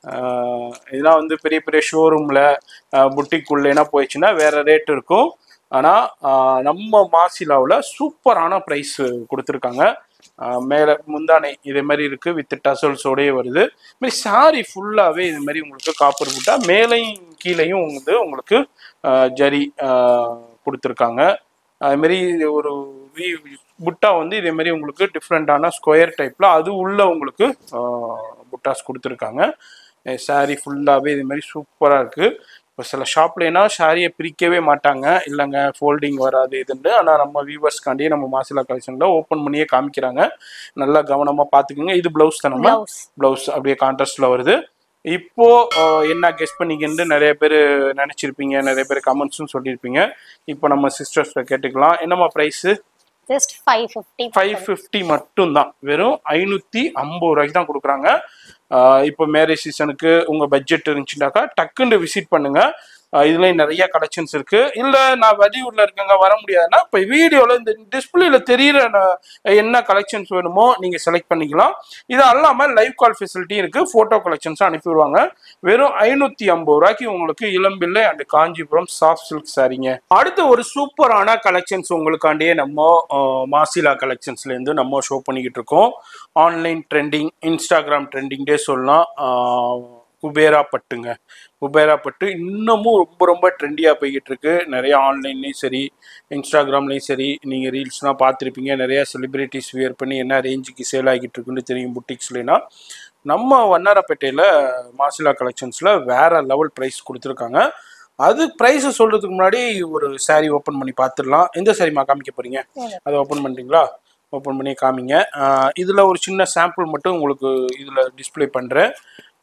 ஆஹ் இதெல்லாம் வந்து பெரிய பெரிய ஷோரூமில் புட்டிக்குள்ளேனா போயிடுச்சுன்னா வேறு ரேட் இருக்கும் ஆனால் நம்ம மாசிலாவில் சூப்பரான ப்ரைஸ் கொடுத்துருக்காங்க ஆஹ் மேலே முந்தானை இதே மாதிரி இருக்கு வித் டசல்ஸோடயே வருது இது மாதிரி சாரி ஃபுல்லாகவே இது மாதிரி உங்களுக்கு காப்பர் புட்டா மேலையும் கீழையும் வந்து உங்களுக்கு ஆஹ் ஜரி ஆஹ் கொடுத்துருக்காங்க அது மாதிரி இது ஒரு வி புட்டா வந்து இதே மாதிரி உங்களுக்கு டிஃப்ரெண்டான ஸ்கொயர் டைப்பில் அது உள்ள உங்களுக்கு ஆஹ் புட்டாஸ் கொடுத்துருக்காங்க சாரி ஃபுல்லாகவே இது மாதிரி சூப்பராக இருக்குது இப்போ சில ஷாப்லனா சாரியை பிரிக்கவே மாட்டாங்க இல்லைங்க ஃபோல்டிங் வராது இதுன்னு ஆனால் நம்ம வியூவர்ஸ்க்காண்டியே நம்ம மாசிலா கலெக்ஷனில் ஓப்பன் பண்ணியே காமிக்கிறாங்க நல்லா கவனமாக பார்த்துக்குங்க இது ப்ளவுஸ் தானம்மா பிளவுஸ் ப்ளவுஸ் அப்படியே கான்ட்ராஸ்டில் வருது இப்போ அஹ், என்ன கெஸ் பண்ணிக்கின்னு நிறைய பேர் நினச்சிருப்பீங்க நிறைய பேர் கமெண்ட்ஸும் சொல்லியிருப்பீங்க இப்போ நம்ம சிஸ்டர்ஸ்ல கேட்டுக்கலாம் என்னம்மா price just five fifty five fifty மட்டும்தான் வெறும் ஐநூற்றி ஐம்பது ரூபாய்க்கு தான் கொடுக்குறாங்க இப்போ மேரேஜ் சீசனுக்கு உங்கள் பட்ஜெட் இருந்துச்சுனாக்கா டக்குன்னு விசிட் பண்ணுங்க ஆஹ் இதுலயும் நிறைய கலெக்ஷன்ஸ் இருக்கு இல்ல நான் வெளியூர்ல இருக்கேங்க வர முடியாதுன்னா இப்போ வீடியோல இந்த டிஸ்பிளேல தெரியிற நான் என்ன கலெக்ஷன்ஸ் வேணுமோ நீங்க செலக்ட் பண்ணிக்கலாம் இது அல்லாம லைவ் கால் ஃபெசிலிட்டி இருக்கு போட்டோ கலெக்ஷன்ஸ் அனுப்பிடுவாங்க வெறும் ஐநூத்தி ஐம்பது ரூபாய்க்கு உங்களுக்கு Elampillai and Kanchipuram soft silk சாரீங்க அடுத்து ஒரு சூப்பரான கலெக்ஷன்ஸ் உங்களுக்காண்டியே நம்ம ஆஹ், மாசிலா கலெக்ஷன்ஸ்ல இருந்து நம்ம ஷோ பண்ணிக்கிட்டு இருக்கோம் ஆன்லைன் ட்ரெண்டிங் இன்ஸ்டாகிராம் ட்ரெண்டிங் டே சொல்லலாம் ஆஹ், குபேரா பட்டுங்க குபேரா பட்டு இன்னமும் ரொம்ப ரொம்ப ட்ரெண்டியாக போய்கிட்டு இருக்கு நிறைய ஆன்லைன்லேயும் சரி இன்ஸ்டாகிராம்லேயும் சரி நீங்கள் ரீல்ஸ்லாம் பார்த்துருப்பீங்க நிறைய செலிபிரிட்டிஸ் வியர் பண்ணி என்ன ரேஞ்சுக்கு சேல் ஆகிட்டு இருக்குன்னு தெரியும் புட்டிக்ஸ்லாம் நம்ம வண்ணாரப்பேட்டையில் மாசிலா கலெக்ஷன்ஸில் வேற லெவல் ப்ரைஸ் கொடுத்துருக்காங்க அது ப்ரைஸை சொல்கிறதுக்கு முன்னாடி ஒரு saree ஓப்பன் பண்ணி பார்த்துடலாம் எந்த சாரிமா காமிக்க போகிறீங்க அதை ஓப்பன் பண்ணுறீங்களா ஓப்பன் பண்ணி காமிங்க இதில் ஒரு சின்ன சாம்பிள் மட்டும் உங்களுக்கு இதில் டிஸ்ப்ளே பண்ணுறேன்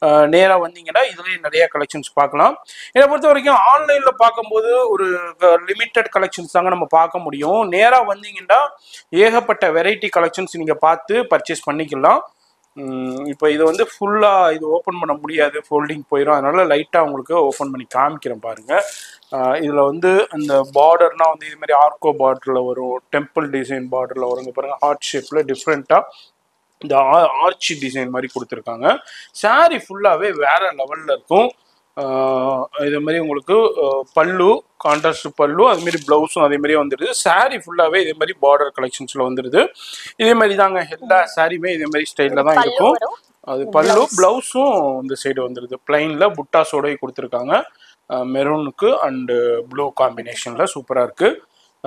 நேராக வந்தீங்கன்னா இதுலேயும் நிறைய கலெக்ஷன்ஸ் பார்க்கலாம் என்னை பொறுத்த வரைக்கும் ஆன்லைனில் பார்க்கும்போது ஒரு லிமிட்டட் கலெக்ஷன்ஸ் தாங்க நம்ம பார்க்க முடியும் நேராக வந்தீங்கன்னா ஏகப்பட்ட வெரைட்டி கலெக்ஷன்ஸ் நீங்கள் பார்த்து பர்ச்சேஸ் பண்ணிக்கலாம் இப்போ இது வந்து ஃபுல்லாக இது ஓப்பன் பண்ண முடியாது ஃபோல்டிங் போயிடும் அதனால லைட்டாக உங்களுக்கு ஓப்பன் பண்ணி காமிக்கிறேன் பாருங்கள் இதில் வந்து அந்த பார்டர்னால் வந்து இது மாதிரி ஆர்கோ பார்டரில் வரும் டெம்பிள் டிசைன் பார்டரில் வருங்க பாருங்கள் ஹார்ட் ஷேப்பில் டிஃப்ரெண்ட்டாக இந்த ஆர்ச் டிசைன் மாதிரி கொடுத்துருக்காங்க saree ஃபுல்லாகவே வேற லெவலில் இருக்கும் ஆஹ் இது மாதிரி உங்களுக்கு ஆஹ் பல்லு கான்ட்ராஸ்ட் பல்லு அது மாதிரி ப்ளவுஸும் அதே மாதிரி வந்துடுது saree ஃபுல்லாகவே இதே மாதிரி பார்டர் கலெக்ஷன்ஸில் வந்துடுது இதே மாதிரி தாங்க எல்லா சாரியுமே இதே மாதிரி ஸ்டைலில் தான் பல்லு இருக்கும் வரும். அது பல்லு ப்ளவுஸும் இந்த சைடு வந்துடுது பிளைனில் புட்டாஸோடய கொடுத்துருக்காங்க மெரூனுக்கு அண்டு ப்ளூ காம்பினேஷனில் சூப்பராக இருக்குது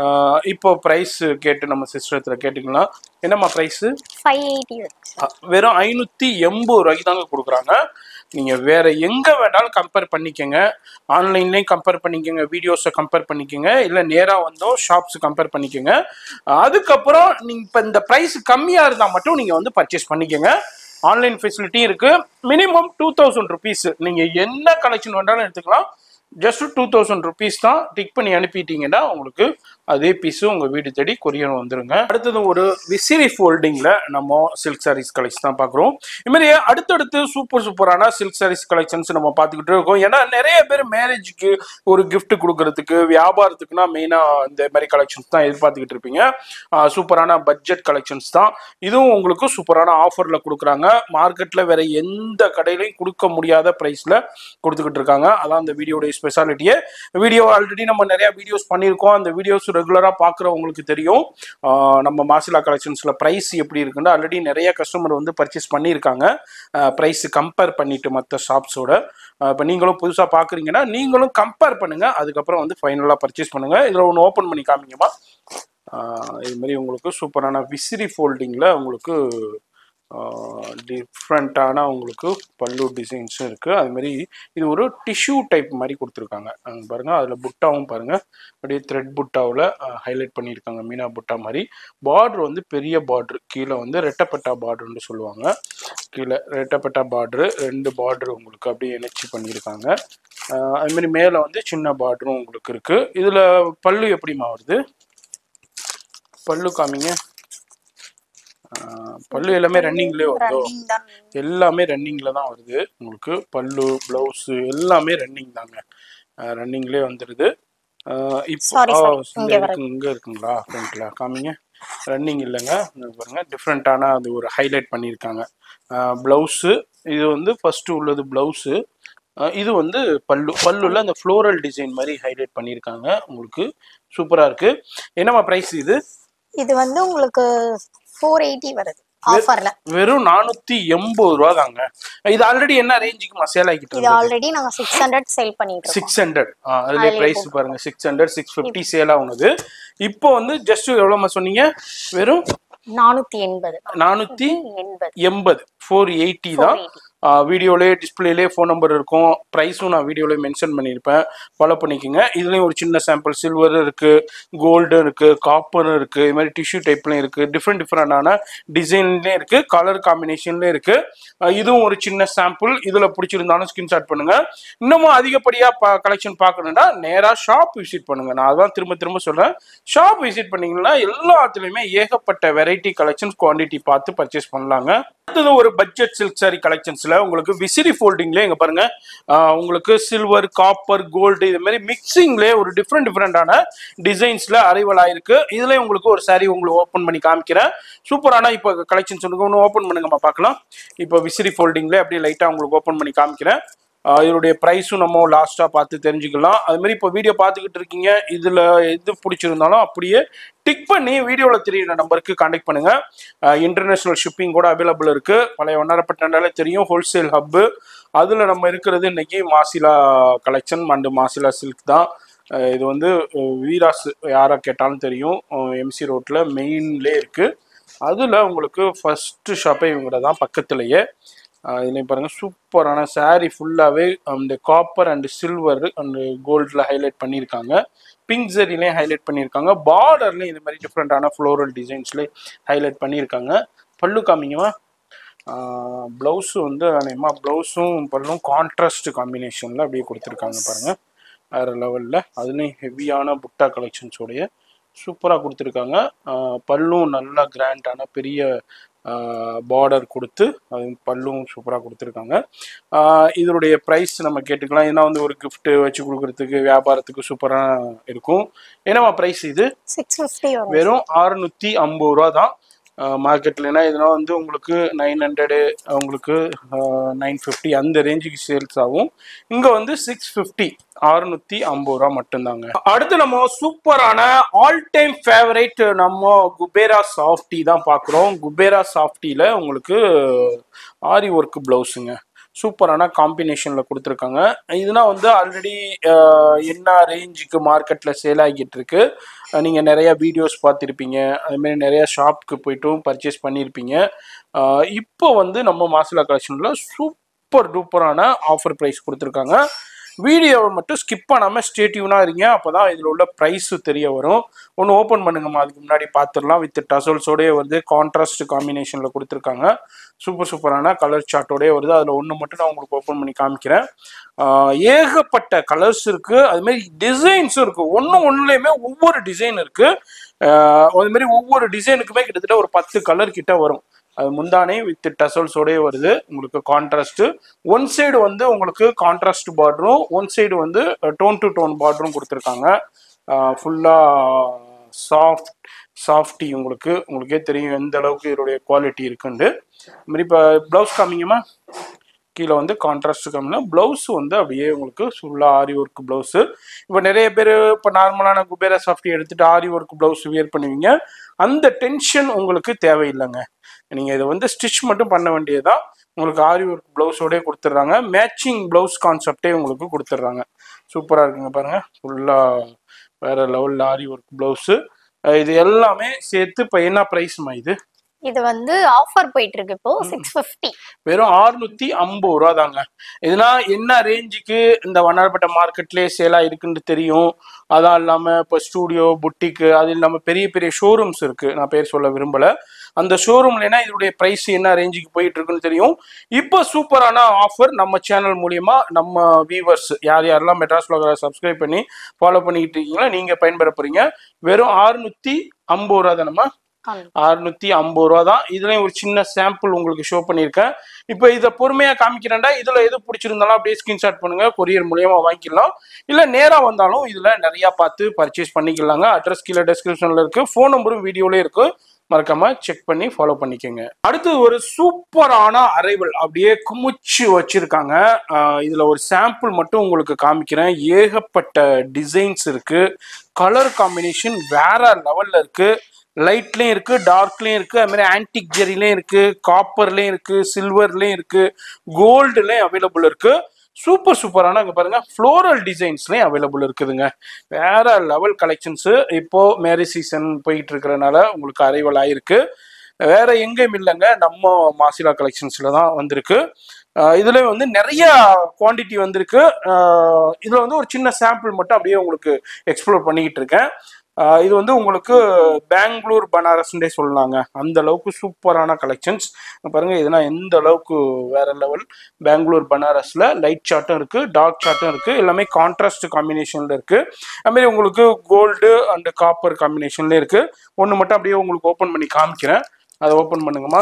இப்போ ப்ரைஸ் கேட்டு நம்ம சிஸ்டத்தில் கேட்டுக்கலாம் என்னம்மா ப்ரைஸு ஃபைவ் எயிட்டி வருது அ, வெறும் ஐநூத்தி எண்பது ரூபாய்க்கு தாங்க கொடுக்குறாங்க நீங்க வேற எங்க வேணாலும் கம்பேர் பண்ணிக்கங்க ஆன்லைன்லயும் கம்பேர் பண்ணிக்கங்க வீடியோஸை கம்பேர் பண்ணிக்கங்க இல்ல நேரா வந்தோ ஷாப்ஸ் கம்பேர் பண்ணிக்கங்க அதுக்கப்புறம் நீங்க இப்ப இந்த பிரைஸ் கம்மியா இருந்தா மட்டும் நீங்க வந்து பர்ச்சேஸ் பண்ணிக்கங்க ஆன்லைன் ஃபெசிலிட்டி இருக்கு மினிமம் டூ தௌசண்ட் ருபீஸ் நீங்க என்ன கலெக்ஷன் வேணாலும் எடுத்துக்கலாம் ஜஸ்ட் டூ தௌசண்ட் ருபீஸ் தான் டிக் பண்ணி அனுப்பிட்டீங்கன்னா உங்களுக்கு அதே பீஸு உங்கள் வீடு தேடி கொரியர் வந்துருங்க அடுத்தது ஒரு விசிறி ஃபோல்டிங்கில் நம்ம சில்க் சாரீஸ் கலெக்ஷன் தான் பார்க்குறோம் இது மாதிரி அடுத்தடுத்து சூப்பர் சூப்பரான சில்க் சாரீஸ் கலெக்ஷன்ஸ் நம்ம பார்த்துக்கிட்டு இருக்கோம் ஏன்னா நிறைய பேர் மேரேஜுக்கு ஒரு gift கொடுக்கறதுக்கு வியாபாரத்துக்குனா மெயினாக இந்த மாதிரி கலெக்ஷன்ஸ் தான் எதிர்பார்த்துக்கிட்டு இருப்பீங்க ஆஹ் சூப்பரான பட்ஜெட் கலெக்ஷன்ஸ் தான் இதுவும் உங்களுக்கு சூப்பரான ஆஃபரில் கொடுக்குறாங்க மார்க்கெட்டில் வேற எந்த கடையிலையும் கொடுக்க முடியாத ப்ரைஸில் கொடுத்துக்கிட்டு இருக்காங்க அதான் அந்த வீடியோடைய ஸ்பெஷாலிட்டியே வீடியோ ஆல்ரெடி நம்ம நிறைய வீடியோஸ் பண்ணியிருக்கோம் அந்த வீடியோஸ் ரெகுலராக பார்க்குறவங்களுக்கு தெரியும் ஆஹ் நம்ம மாசிலா கலெக்ஷன்ஸில் ப்ரைஸ் எப்படி இருக்குன்னு ஆல்ரெடி நிறைய கஸ்டமர் வந்து பர்ச்சேஸ் பண்ணியிருக்காங்க ப்ரைஸ் கம்பேர் பண்ணிட்டு மற்ற ஷாப்ஸோட இப்போ நீங்களும் புதுசாக பார்க்குறீங்கன்னா நீங்களும் கம்பேர் பண்ணுங்கள் அதுக்கப்புறம் வந்து ஃபைனலாக பர்ச்சேஸ் பண்ணுங்கள் இதில் ஒன்று ஓப்பன் பண்ணி காமிங்கம்மா ஆஹ் இது மாதிரி உங்களுக்கு சூப்பரான விசிறி ஃபோல்டிங்கில் உங்களுக்கு டிஃப்ரெண்ட்டான உங்களுக்கு பல்லு டிசைன்ஸும் இருக்குது அது மாதிரி இது ஒரு டிஷ்யூ டைப் மாதிரி கொடுத்துருக்காங்க அங்க பாருங்க அதில் புட்டாவும் பாருங்க அப்படியே த்ரெட் புட்டாவில் ஹைலைட் பண்ணியிருக்காங்க மீனா புட்டா மாதிரி பார்டர் வந்து பெரிய பார்டர் கீழே வந்து ரெட்டப்பட்டா பார்டர்னு சொல்லுவாங்க கீழே ரெட்டப்பட்டா பார்டரு ரெண்டு பார்டர் உங்களுக்கு அப்படியே இணைச்சி பண்ணியிருக்காங்க ஆஹ் அது மாதிரி மேலே வந்து சின்ன பார்டரும் உங்களுக்கு இருக்குது இதில் பல்லு எப்படிமா வருது பல்லு காமிங்க ஆஹ் பல்லு எல்லாமே ரன்னிங்லேயே வருதோ ரன்னிங் தான் எல்லாமே ரன்னிங்கில் தான் வருது உங்களுக்கு பல்லு ப்ளவுஸு எல்லாமே ரன்னிங் தாங்க ரன்னிங்லேயே வந்துடுது ஆஹ் இப்போ Sorry, ஆ, sorry. இந்த இங்க இருக்கு இங்கே இருக்குங்களா ஃப்ரண்ட்டில் காமிங்க ரன்னிங் இல்லைங்க இங்க பாருங்க டிஃப்ரெண்ட்டான அது ஒரு ஹைலைட் பண்ணியிருக்காங்க ப்ளவுஸு இது வந்து ஃபஸ்ட்டு உள்ளது ப்ளவுஸு இது வந்து பல்லு பல்லுல அந்த ஃப்ளோரல் டிசைன் மாதிரி ஹைலைட் பண்ணியிருக்காங்க உங்களுக்கு சூப்பராக இருக்குது என்னம்மா ப்ரைஸ் இது இது வந்து உங்களுக்கு ஃபோர் எயிட்டி வருது ஆஃபர்ல வெறும் நானூற்றி எண்பது ரூபா தாங்க இது ஆல்ரெடி என்ன ரேஞ்சுக்கு சேல் ஆகிட்டு இது ஆல்ரெடி நாங்க சிக்ஸ் ஹண்ட்ரட் சேல் பண்ணிட்டு இருக்கோம் சிக்ஸ் ஹண்ட்ரட் அதுல அதுலயே பிரைஸ் பாருங்க six hundred six fifty sale ஆகுனது இப்போ வந்து ஜஸ்ட் எவ்வளோமா சொன்னீங்க வெறும் நானூத்தி எண்பது நானூற்றி எண்பது எண்பது ஃபோர் எயிட்டி தான் 480. வீடியோலே டிஸ்பிளேலே ஃபோன் நம்பர் இருக்கும் ப்ரைஸும் நான் வீடியோலே மென்ஷன் பண்ணியிருப்பேன் ஃபாலோ பண்ணிக்கோங்க இதுலேயும் ஒரு சின்ன சாம்பிள் சில்வர் இருக்குது கோல்டு இருக்குது காப்பர் இருக்குது இது மாதிரி டிஷ்யூ டைப்லையும் இருக்குது டிஃப்ரெண்ட் டிஃப்ரெண்டான டிசைன்லேயும் இருக்குது கலர் காம்பினேஷன்லேயும் இருக்குது இதுவும் ஒரு சின்ன சாம்பிள் இதில் பிடிச்சிருந்தாலும் ஸ்கிரீன்ஷாட் பண்ணுங்கள் இன்னமும் அதிகப்படியாக பா கலெக்ஷன் பார்க்கணுன்னா நேராக ஷாப் விசிட் பண்ணுங்கள் நான் அதான் திரும்ப திரும்ப சொல்கிறேன் ஷாப் விசிட் பண்ணீங்கன்னா எல்லாத்துலேயுமே ஏகப்பட்ட வெரைட்டி கலெக்ஷன்ஸ் குவான்டிட்டி பார்த்து பர்ச்சேஸ் பண்ணலாங்க அடுத்தது ஒரு பட்ஜெட் சில்க் சாரி கலெக்ஷன்ஸ்ல உங்களுக்கு விசிறி ஃபோல்டிங்ல இங்க பாருங்க ஆஹ் உங்களுக்கு சில்வர் காப்பர் கோல்டு இது மாதிரி மிக்சிங்ல ஒரு டிஃப்ரெண்ட் டிஃப்ரெண்டான டிசைன்ஸ்ல அரைவல் ஆயிருக்கு இதுல உங்களுக்கு ஒரு சாரி உங்களுக்கு ஓப்பன் பண்ணி காமிக்கிறேன் சூப்பரான இப்போ கலெக்ஷன்ஸ் இருக்கு ஒன்று ஓப்பன் பண்ணுங்கம்மா பார்க்கலாம் இப்போ விசிறி ஃபோல்டிங்ல அப்படியே லைட்டா உங்களுக்கு ஓப்பன் பண்ணி காமிக்கிறேன் ஆஹ் இதோடைய ப்ரைஸும் நம்ம லாஸ்ட்டாக பார்த்து தெரிஞ்சுக்கலாம் அது மாதிரி இப்போ வீடியோ பார்த்துக்கிட்டு இருக்கீங்க இதில் எது பிடிச்சிருந்தாலும் அப்படியே டிக் பண்ணி வீடியோவில் தெரியுற நம்பருக்கு காண்டாக்ட் பண்ணுங்க இன்டர்நேஷ்னல் ஷிப்பிங் கூட அவைலபிள் இருக்கு பழைய ஒன்னரப்பட்டாலே தெரியும் ஹோல்சேல் ஹப்பு அதில் நம்ம இருக்கிறது இன்னைக்கு Masila collection and Masila silk தான் அஹ் இது வந்து அஹ் வீராஸ் யாரை கேட்டாலும் தெரியும் எம்சி ரோட்டில் மெயின்லே இருக்குது அதில் உங்களுக்கு ஃபஸ்ட்டு ஷாப்பே இவங்க தான் பக்கத்துலேயே இதுலேயும் பாருங்கள் சூப்பரான saree ஃபுல்லாகவே அந்த காப்பர் அண்ட் சில்வர் அண்ட் கோல்டில் ஹைலைட் பண்ணியிருக்காங்க பிங்க் ஜெரிலையும் ஹைலைட் பண்ணியிருக்காங்க பார்டர்லையும் இது மாதிரி டிஃப்ரெண்ட்டான ஃப்ளோரல் டிசைன்ஸ்லேயும் ஹைலைட் பண்ணியிருக்காங்க பல்லு காமிங்கவா ப்ளவுஸு வந்து அநேகமாக ப்ளவுஸும் பல்லும் கான்ட்ராஸ்ட் காம்பினேஷனில் அப்படியே கொடுத்துருக்காங்க பாருங்க வேறு லெவலில் அதுலேயும் ஹெவியான புட்டா கலெக்ஷன்ஸோடைய சூப்பராக கொடுத்துருக்காங்க ஆஹ் பல்லும் நல்லா கிராண்டான பெரிய பார்டர் கொடுத்து அது பல்லும் சூப்பராக கொடுத்துருக்காங்க ஆஹ் இதனுடைய ப்ரைஸ் நம்ம கேட்டுக்கலாம் ஏன்னா வந்து ஒரு gift வச்சு கொடுக்குறதுக்கு வியாபாரத்துக்கு சூப்பராக இருக்கும் என்னவா ப்ரைஸ் இது சிக்ஸ் ஃபிஃப்டி வரும் வெறும் அறுநூத்தி ஐம்பது ரூபா தான் மார்க்கெட்லனா இதெல்லாம் வந்து உங்களுக்கு நைன் ஹண்ட்ரடு உங்களுக்கு நைன் ஃபிஃப்டி அந்த ரேஞ்சுக்கு சேல்ஸ் ஆகும் இங்கே வந்து சிக்ஸ் ஃபிஃப்டி அறுநூத்தி ஐம்பது ரூபா மட்டும்தாங்க அடுத்து நம்ம சூப்பரான ஆல் டைம் ஃபேவரேட் நம்ம குபேரா சாஃப்டி தான் பார்க்குறோம் குபேரா சாஃப்டியில் உங்களுக்கு ஆரி ஒர்க் ப்ளவுஸுங்க சூப்பரான காம்பினேஷனில் கொடுத்துருக்காங்க இதுனா வந்து ஆல்ரெடி என்ன ரேஞ்சுக்கு மார்க்கெட்டில் சேல் ஆகிட்டு இருக்கு நீங்கள் நிறைய வீடியோஸ் பார்த்துருப்பீங்க அதுமாரி நிறைய ஷாப்புக்கு போயிட்டும் பர்ச்சேஸ் பண்ணியிருப்பீங்க அஹ் இப்போ வந்து நம்ம மாசிலா கலெக்ஷனில் சூப்பர் டூப்பரான ஆஃபர் ப்ரைஸ் கொடுத்துருக்காங்க வீடியோவை மட்டும் ஸ்கிப் பண்ணாமல் ஸ்டேட்டிவ்னாக இருங்க அப்போ தான் இதில் உள்ள ப்ரைஸு தெரிய வரும் ஒன்று ஓப்பன் பண்ணுங்கம்மா அதுக்கு முன்னாடி பார்த்துடலாம் வித் டசல்ஸோடய வருது கான்ட்ராஸ்ட் காம்பினேஷனில் கொடுத்துருக்காங்க சூப்பர் சூப்பரான கலர் சார்ட்டோடய வருது அதில் ஒன்று மட்டும் நான் உங்களுக்கு ஓப்பன் பண்ணி காமிக்கிறேன் ஆஹ் ஏகப்பட்ட கலர்ஸ் இருக்குது அதுமாரி டிசைன்ஸும் இருக்குது ஒன்று ஒன்றுலேயுமே ஒவ்வொரு டிசைன் இருக்குது அதுமாரி ஒவ்வொரு டிசைனுக்குமே கிட்டத்தட்ட ஒரு பத்து கலர் கிட்ட வரும் அது முந்தானே வித் டசல்ஸோடய வருது உங்களுக்கு கான்ட்ராஸ்ட் ஒன் சைடு வந்து உங்களுக்கு கான்ட்ராஸ்ட் பார்டரும் ஒன் சைடு வந்து டோன் டு டோன் பார்டரும் கொடுத்துருக்காங்க ஃபுல்லாக சாஃப்ட் சாஃப்டி உங்களுக்கு உங்களுக்கே தெரியும் எந்த அளவுக்கு இதோடைய குவாலிட்டி இருக்குன்ட்டு இது மாதிரி இப்போ ப்ளவுஸ் காமிங்கம்மா கீழே வந்து கான்ட்ராஸ்ட் கம்மினா ப்ளவுஸ் வந்து அப்படியே உங்களுக்கு ஃபுல்லாக ஆரி ஒர்க் ப்ளவுஸு இப்போ நிறைய பேர் இப்போ நார்மலான குபேரா சாஃப்டி எடுத்துட்டு ஆரி ஒர்க் ப்ளவுஸ் வியர் பண்ணுவீங்க அந்த டென்ஷன் உங்களுக்கு தேவையில்லைங்க நீங்கள் இதை வந்து ஸ்டிச் மட்டும் பண்ண வேண்டியதுதான் உங்களுக்கு ஆரி ஒர்க் ப்ளவுஸோடய கொடுத்துட்றாங்க மேட்சிங் ப்ளவுஸ் கான்செப்டே உங்களுக்கு கொடுத்துட்றாங்க சூப்பராக இருக்குங்க பாருங்கள் ஃபுல்லாக வேறு லெவலில் ஆரி ஒர்க் ப்ளவுஸு இது எல்லாமே சேர்த்து இப்போ என்ன ப்ரைஸ்மா இது இது வந்து ஆஃபர் போயிட்டு இருக்கு இப்போ சிக்ஸ் ஃபிஃப்டி வெறும் அறுநூத்தி ஐம்பது ரூபா தாங்க இதெல்லாம் என்ன ரேஞ்சுக்கு இந்த வண்ணாரப்பட்ட மார்க்கெட்லேயே சேலாக இருக்குன்னு தெரியும் அதான் இல்லாமல் இப்போ ஸ்டூடியோ புட்டிக்கு அது இல்லாமல் பெரிய பெரிய ஷோரூம்ஸ் இருக்குது நான் பேர் சொல்ல விரும்பலை அந்த ஷோரூம்லனா இதோடைய ப்ரைஸ் என்ன ரேஞ்சுக்கு போயிட்டு இருக்குன்னு தெரியும் இப்போ சூப்பரான ஆஃபர் நம்ம சேனல் மூலியமா நம்ம வியூவர்ஸ் யார் யாரெல்லாம் மெட்ராஸ் ப்ளாகரை சப்ஸ்கிரைப் பண்ணி ஃபாலோ பண்ணிக்கிட்டு இருக்கீங்களோ நீங்கள் பயன்பெற போறீங்க வெறும் அறுநூத்தி ஐம்பது ரூபா தானம்மா அறுநூத்தி ஐம்பது ரூபா தான் இதுலயும் ஒரு சின்ன சாம்பிள் உங்களுக்கு ஷோ பண்ணியிருக்கேன் இப்போ இதை பொறுமையா காமிக்கிறேன்டா இதுல எது பிடிச்சிருந்தாலும் அப்படியே ஸ்கிரீன்ஷாட் பண்ணுங்க கொரியர் மூலியமா வாங்கிக்கலாம் இல்ல நேரா வந்தாலும் இதுல நிறைய பார்த்து பர்ச்சேஸ் பண்ணிக்கலாங்க அட்ரஸ் கீழே டெஸ்கிரிப்ஷன்ல இருக்கு ஃபோன் நம்பரும் வீடியோல இருக்கு மறக்காம செக் பண்ணி ஃபாலோ பண்ணிக்கோங்க அடுத்து ஒரு சூப்பரான அரைவல் அப்படியே குமிச்சு வச்சிருக்காங்க ஆஹ் இதுல ஒரு சாம்பிள் மட்டும் உங்களுக்கு காமிக்கிறேன் ஏகப்பட்ட டிசைன்ஸ் இருக்கு கலர் காம்பினேஷன் வேற லெவல்ல இருக்கு லைட்லேயும் இருக்கு டார்க்லேயும் இருக்கு அது மாதிரி ஆன்டிக் ஜெரிலையும் இருக்கு காப்பர்லேயும் இருக்கு சில்வர்லேயும் இருக்கு கோல்டுலேயும் அவைலபிள் இருக்கு சூப்பர் சூப்பரான இங்க பாருங்க ஃப்ளோரல் டிசைன்ஸ்லேயும் அவைலபிள் இருக்குதுங்க வேற லெவல் கலெக்ஷன்ஸ் இப்போ மேரேஜ் சீசன் போயிட்டு இருக்கிறனால உங்களுக்கு அரைவல் ஆயிருக்கு வேற எங்கேயும் இல்லைங்க நம்ம மாசிலா கலெக்ஷன்ஸ்ல தான் வந்திருக்கு அஹ் இதுல வந்து நிறைய குவாண்டிட்டி வந்திருக்கு அஹ் இதுல வந்து ஒரு சின்ன சாம்பிள் மட்டும் அப்படியே உங்களுக்கு எக்ஸ்ப்ளோர் பண்ணிக்கிட்டு இருக்கேன் அஹ் இது வந்து உங்களுக்கு பெங்களூர் பனாரஸ்ன்றே சொல்லலாங்க அந்த அளவுக்கு சூப்பரான கலெக்ஷன்ஸ் பாருங்க இதெல்லாம் எந்த அளவுக்கு வேற லெவல் பெங்களூர் பனாரஸ்ல லைட் சார்ட்டும் இருக்கு டார்க் சார்ட்டும் இருக்கு எல்லாமே கான்ட்ராஸ்ட் காம்பினேஷன்ல இருக்கு அதுமாரி உங்களுக்கு கோல்டு அண்ட் காப்பர் காம்பினேஷன்ல இருக்கு ஒன்று மட்டும் அப்படியே உங்களுக்கு ஓப்பன் பண்ணி காமிக்கிறேன் அதை ஓப்பன் பண்ணுங்கம்மா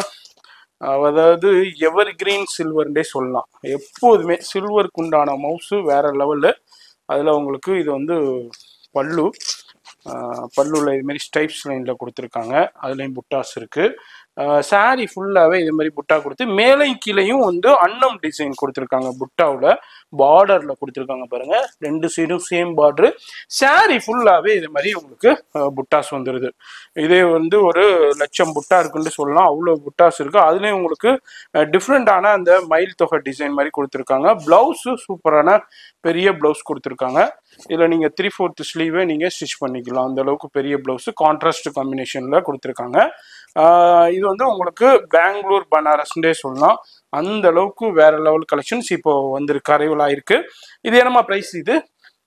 அதாவது எவர் கிரீன் சில்வர்ன்றே சொல்லலாம் எப்போதுமே சில்வருக்கு உண்டான மவுஸு வேற லெவலு அதில் உங்களுக்கு இது வந்து பல்லு ஆஹ் பல்லுல இது மாதிரி ஸ்டைப்ஸ் லைனில் கொடுத்துருக்காங்க அதுலேயும் புட்டாஸ் இருக்குது சாரி ஃபுல்லாகவே இது மாதிரி புட்டா கொடுத்து மேலையும் கீழையும் வந்து அன்னம் டிசைன் கொடுத்துருக்காங்க புட்டாவில் பார்டரில் கொடுத்துருக்காங்க பாருங்க ரெண்டு சைடும் சேம் பார்டரு சாரி ஃபுல்லாகவே இது மாதிரி உங்களுக்கு அஹ், புட்டாஸ் வந்துடுது இதே வந்து ஒரு லட்சம் புட்டா இருக்குன்னு சொல்லலாம் அவ்வளோ புட்டாஸ் இருக்கு அதுலேயும் உங்களுக்கு டிஃப்ரெண்டான அந்த மயில் தொகை டிசைன் மாதிரி கொடுத்துருக்காங்க ப்ளவுஸு சூப்பரான பெரிய ப்ளவுஸ் கொடுத்துருக்காங்க இதில் நீங்கள் த்ரீ ஃபோர்த் ஸ்லீவே நீங்கள் ஸ்டிச் பண்ணிக்கலாம் அந்த அளவுக்கு பெரிய ப்ளவுஸு கான்ட்ராஸ்ட் காம்பினேஷனில் கொடுத்துருக்காங்க ஆஹ் இது வந்து உங்களுக்கு பெங்களூர் பனாரஸ்ன்றே சொல்லலாம் அந்த அளவுக்கு வேற லெவல் கலெக்ஷன்ஸ் இப்போ வந்திருக்கு அரைவல் ஆயிருக்கு இது என்னமா ப்ரைஸ் இது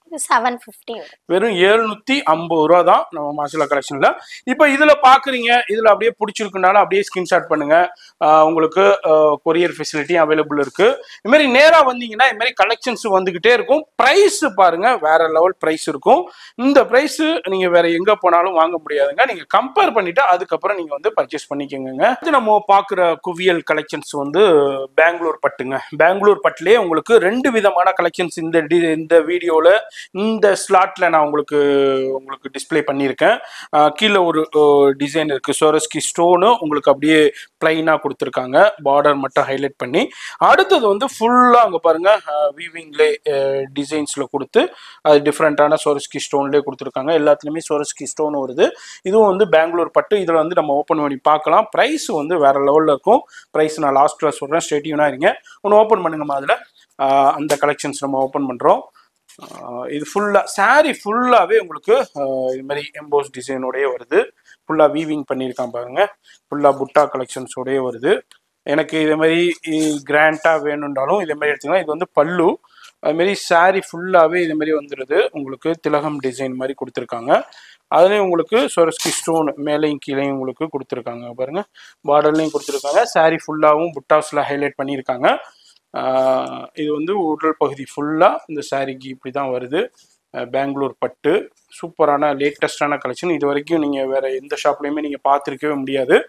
இது செவன் ஃபிஃப்டி வெறும் எழுநூத்தி ஐம்பது ரூபா தான் நம்ம மாசிலா கலெக்ஷன்ல இப்போ இதுல பாக்குறீங்க இதுல அப்படியே பிடிச்சிருக்குனால அப்படியே ஸ்கிரீன்ஷாட் பண்ணுங்க ஆஹ் உங்களுக்கு கொரியர் ஃபெசிலிட்டி அவைலபிள் இருக்கு இது மாதிரி நேரா வந்தீங்கன்னா இது மாதிரி கலெக்ஷன்ஸ் வந்துகிட்டே இருக்கும் பிரைஸ் பாருங்க வேற லெவல் பிரைஸ் இருக்கும் இந்த பிரைஸ் நீங்க வேற எங்க போனாலும் வாங்க முடியாதுங்க நீங்க கம்பேர் பண்ணிட்டு அதுக்கப்புறம் நீங்க வந்து பர்ச்சேஸ் பண்ணிக்கோங்க இது நம்ம பாக்குற குவியல் கலெக்ஷன்ஸ் வந்து பெங்களூர் பட்டுங்க பெங்களூர் பட்டுலயே உங்களுக்கு ரெண்டு விதமான கலெக்ஷன்ஸ் இந்த டி- இந்த வீடியோல இந்த ஸ்லாட்ல நான் உங்களுக்கு உங்களுக்கு டிஸ்ப்ளே பண்ணியிருக்கேன் ஆஹ் கீழே ஒரு டிசைன் இருக்கு சோரஸ்கி ஸ்டோனு உங்களுக்கு அப்படியே பிளைனா கொடுத்துருக்காங்க பார்டர் மட்டும் ஹைலைட் பண்ணி அடுத்தது வந்து ஃபுல்லா அங்க பாருங்க வீவிங்லே டிசைன்ஸ்ல கொடுத்து அது டிஃப்ரெண்டான சோரஸ்கி ஸ்டோன்லேயே கொடுத்துருக்காங்க எல்லாத்துலயுமே சோரஸ்கி ஸ்டோன் வருது இதுவும் வந்து பெங்களூர் பட்டு இதுல வந்து நம்ம ஓப்பன் பண்ணி பார்க்கலாம் ப்ரைஸ் வந்து வேற லெவல்ல இருக்கும் ப்ரைஸ் நான் லாஸ்ட்ல சொல்றேன் ஸ்டேட்டியூனா இருங்க ஒன்று ஓப்பன் பண்ணுங்கம்மா அதுல ஆஹ் அந்த கலெக்ஷன்ஸ் நம்ம ஓப்பன் பண்றோம் ஆஹ் இது ஃபுல்லா saree ஃபுல்லாவே உங்களுக்கு ஆஹ் இது மாதிரி எம்போஸ் டிசைனோடயே வருது ஃபுல்லா வீவிங் பண்ணியிருக்கான் பாருங்க ஃபுல்லா புட்டா கலெக்ஷன்ஸோடயே வருது எனக்கு இதே மாதிரி கிராண்டா வேணும்னாலும் இதே மாதிரி எடுத்துக்கலாம் இது வந்து பல்லு அது மாதிரி saree ஃபுல்லாவே இது மாதிரி வந்துடுது உங்களுக்கு திலகம் டிசைன் மாதிரி கொடுத்துருக்காங்க அதுலேயும் உங்களுக்கு சொரஸ்கி ஸ்டோன் மேலேயும் கீழேயும் உங்களுக்கு கொடுத்துருக்காங்க பாருங்க பார்டர்லையும் கொடுத்துருக்காங்க saree ஃபுல்லாகவும் புட்டாஸில் ஹைலைட் பண்ணியிருக்காங்க ஆஹ் இது வந்து உடல் பகுதி ஃபுல்லாக இந்த சாரிக்கு இப்படி தான் வருது அஹ் பெங்களூர் பட்டு சூப்பரான லேட்டஸ்டான கலெக்ஷன் இது வரைக்கும் நீங்கள் வேற எந்த ஷாப்லையுமே நீங்கள் பார்த்துருக்கவே முடியாது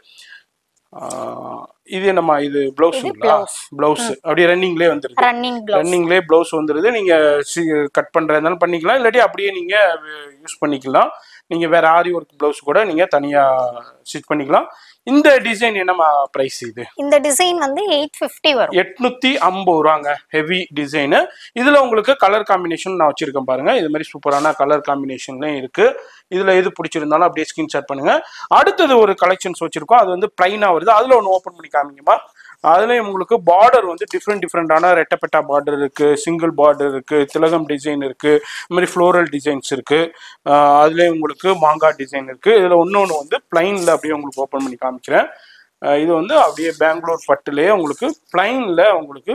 ஆஹ் இது நம்ம இது பிளவுஸுங்களா blouse. பிளவுஸ் அப்படியே ரன்னிங்லேயே வந்துருது ரன்னிங் பிளவுஸ் ரன்னிங்லேயே ப்ளவுஸ் வந்துடுது நீங்கள் கட் பண்ணுறதுனாலும் பண்ணிக்கலாம் இல்லாட்டி அப்படியே நீங்கள் யூஸ் பண்ணிக்கலாம் நீங்கள் வேற ஆரி ஒர்க் ப்ளவுஸ் கூட நீங்கள் தனியாக ஸ்டிச் பண்ணிக்கலாம் இந்த டிசைன் என்னம்மா ப்ரைஸ் இது இந்த டிசைன் வந்து எயிட் ஃபிஃப்டி வரும் எட்நூத்தி ஐம்பது ரூபாங்க ஹெவி டிசைனு இதுல உங்களுக்கு கலர் காம்பினேஷன் நான் வச்சிருக்கேன் பாருங்க இது மாதிரி சூப்பரான கலர் காம்பினேஷன்லயும் இருக்கு இதுல எது பிடிச்சிருந்தாலும் அப்படியே ஸ்கிரீன்ஷாட் பண்ணுங்க அடுத்தது ஒரு கலெக்ஷன்ஸ் வச்சிருக்கோம் அது வந்து பிளைனா வருது அதுல ஒன்று ஓப்பன் பண்ணி காமிங்கம்மா அதுலயும் உங்களுக்கு பார்டர் வந்து டிஃப்ரெண்ட் டிஃப்ரெண்டான ரெட்டப்பெட்டா பார்டர் இருக்கு சிங்கிள் பார்டர் இருக்கு திலகம் டிசைன் இருக்கு இது மாதிரி ஃப்ளோரல் டிசைன்ஸ் இருக்கு ஆஹ் அதுலயும் உங்களுக்கு மாங்கா டிசைன் இருக்கு இதுல இன்னொன்று வந்து பிளைன்ல அப்படியே உங்களுக்கு ஓப்பன் பண்ணி காமிக்கிறேன் அஹ் இது வந்து அப்படியே பெங்களூர் பட்டுலேயே உங்களுக்கு பிளைன்ல உங்களுக்கு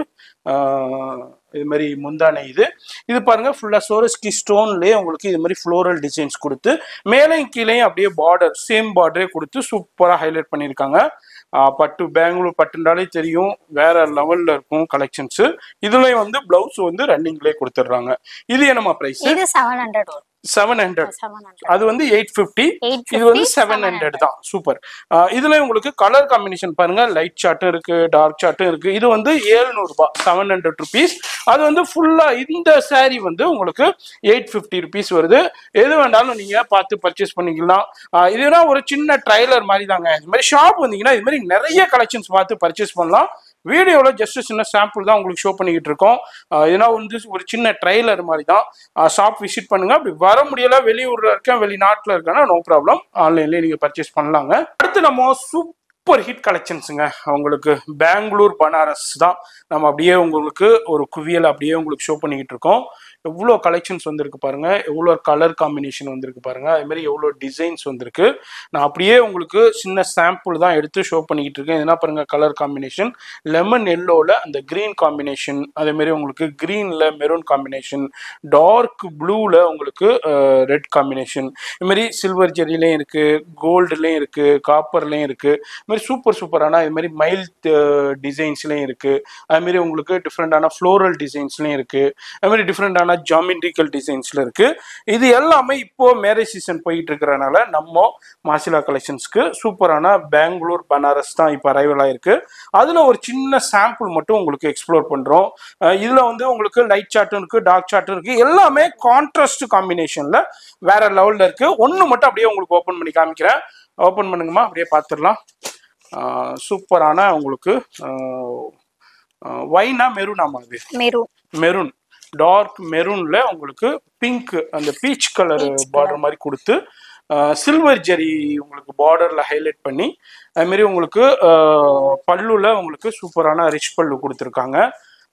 ஆஹ் இது மாதிரி முந்தானை இது இது பாருங்க ஃபுல்லா சோரஸ்கி ஸ்டோன்லயே உங்களுக்கு இது மாதிரி ஃப்ளோரல் டிசைன்ஸ் கொடுத்து மேலையும் கீழேயும் அப்படியே பார்டர் சேம் பார்டரே கொடுத்து சூப்பரா ஹைலைட் பண்ணியிருக்காங்க ஆஹ் பட்டு பெங்களூர் பட்டுன்றாலே தெரியும் வேற லெவல்ல இருக்கும் கலெக்ஷன்ஸ் இதுலயும் வந்து பிளவுஸ் வந்து ரன்னிங்லேயே கொடுத்துட்றாங்க இது என்னமா பிரைஸ் இது செவன் ஹண்ட்ரட் வரும் செவன் ஹண்ட்ரட் செவன் ஹண்ட்ரட் அது வந்து எயிட் ஃபிஃப்டி எயிட் இது வந்து செவன் ஹண்ட்ரட் தான் சூப்பர் இதுல உங்களுக்கு கலர் காம்பினேஷன் பாருங்க லைட் சார்ட்டும் இருக்கு டார்க் சார்ட்டும் இருக்கு இது வந்து 700 ரூபாய் செவன் ஹண்ட்ரட் ருபீஸ் அது வந்து ஃபுல்லா இந்த saree வந்து உங்களுக்கு எயிட் ஃபிஃப்டி ருபீஸ் வருது எது வேண்டாலும் நீங்க பார்த்து பர்ச்சேஸ் பண்ணிக்கலாம் ஆஹ் இதுனா ஒரு சின்ன ட்ரைலர் மாதிரி தாங்க இது மாதிரி ஷாப் வந்தீங்கன்னா இது மாதிரி நிறைய கலெக்ஷன்ஸ் பார்த்து பர்ச்சேஸ் பண்ணலாம் வீடியோவில் ஜஸ்ட் சின்ன சாம்பிள் தான் உங்களுக்கு ஷோ பண்ணிக்கிட்டு இருக்கோம் ஆஹ் இதெல்லாம் வந்து ஒரு சின்ன ட்ரைலர் மாதிரி தான் ஷாப் விசிட் பண்ணுங்க அப்படி வர முடியல வெளியூர்ல இருக்கேன் வெளிநாட்டில் இருக்கேன்னா நோ ப்ராப்ளம் ஆன்லைன்லேயே நீங்கள் பர்ச்சேஸ் பண்ணலாங்க அடுத்து நம்ம சூப்பர் ஹிட் கலெக்ஷன்ஸுங்க உங்களுக்கு பெங்களூர் பனாரஸ் தான் நம்ம அப்படியே உங்களுக்கு ஒரு குவியல் அப்படியே உங்களுக்கு ஷோ பண்ணிக்கிட்டு இருக்கோம் எவ்வளோ கலெக்ஷன்ஸ் வந்திருக்கு பாருங்க எவ்வளோ கலர் காம்பினேஷன் வந்திருக்கு பாருங்க அதே மாதிரி எவ்வளோ டிசைன்ஸ் வந்திருக்கு நான் அப்படியே உங்களுக்கு சின்ன சாம்பிள் தான் எடுத்து ஷோ பண்ணிக்கிட்டு இருக்கேன் என்ன பாருங்க கலர் காம்பினேஷன் லெமன் எல்லோவில் அந்த க்ரீன் காம்பினேஷன் அதே மாதிரி உங்களுக்கு க்ரீனில் மெரூன் காம்பினேஷன் டார்க் ப்ளூவில் உங்களுக்கு ரெட் காம்பினேஷன் இது மாதிரி சில்வர் ஜெரிலையும் இருக்கு கோல்டுலேயும் இருக்கு காப்பர்லேயும் இருக்கு இது மாதிரி சூப்பர் சூப்பரான இது மாதிரி மைல் டிசைன்ஸ்லேயும் இருக்கு அது மாதிரி உங்களுக்கு டிஃப்ரெண்டான ஃப்ளோரல் டிசைன்ஸ்லையும் இருக்கு அது மாதிரி டிஃப்ரெண்டான ஜாமெட்ரிக்கல் டிசைன்ஸ்ல இருக்கு இது எல்லாமே இப்போ மேரேஜ் சீசன் போயிட்டு இருக்கிறனால நம்ம மாசிலா கலெக்ஷன்ஸ்க்கு சூப்பரான பெங்களூர் பனாரஸ் தான் இப்போ அரைவல் ஆயிருக்கு அதுல ஒரு சின்ன சாம்பிள் மட்டும் உங்களுக்கு எக்ஸ்ப்ளோர் பண்றோம் அஹ் இதுல வந்து உங்களுக்கு லைட் சார்ட்டும் இருக்கு டார்க் சார்ட்டும் இருக்கு எல்லாமே கான்ட்ராஸ்ட் காம்பினேஷன்ல வேற லெவல்ல இருக்கு ஒன்று மட்டும் அப்படியே உங்களுக்கு ஓப்பன் பண்ணி காமிக்கிறேன் ஓப்பன் பண்ணுங்கம்மா அப்படியே பார்த்துடலாம் சூப்பரான உங்களுக்கு ஒயினா மெரூனாமா அது மெரூன் மெரூன் டார்க் மெரூன்ல உங்களுக்கு பிங்க் அந்த பீச் கலர் பார்டர் மாதிரி கொடுத்து சில்வர் ஜெரி உங்களுக்கு பார்டர்ல ஹைலைட் பண்ணி அது மாதிரி உங்களுக்கு அஹ், பல்லுல உங்களுக்கு சூப்பரான ரிச் பல்லு கொடுத்துருக்காங்க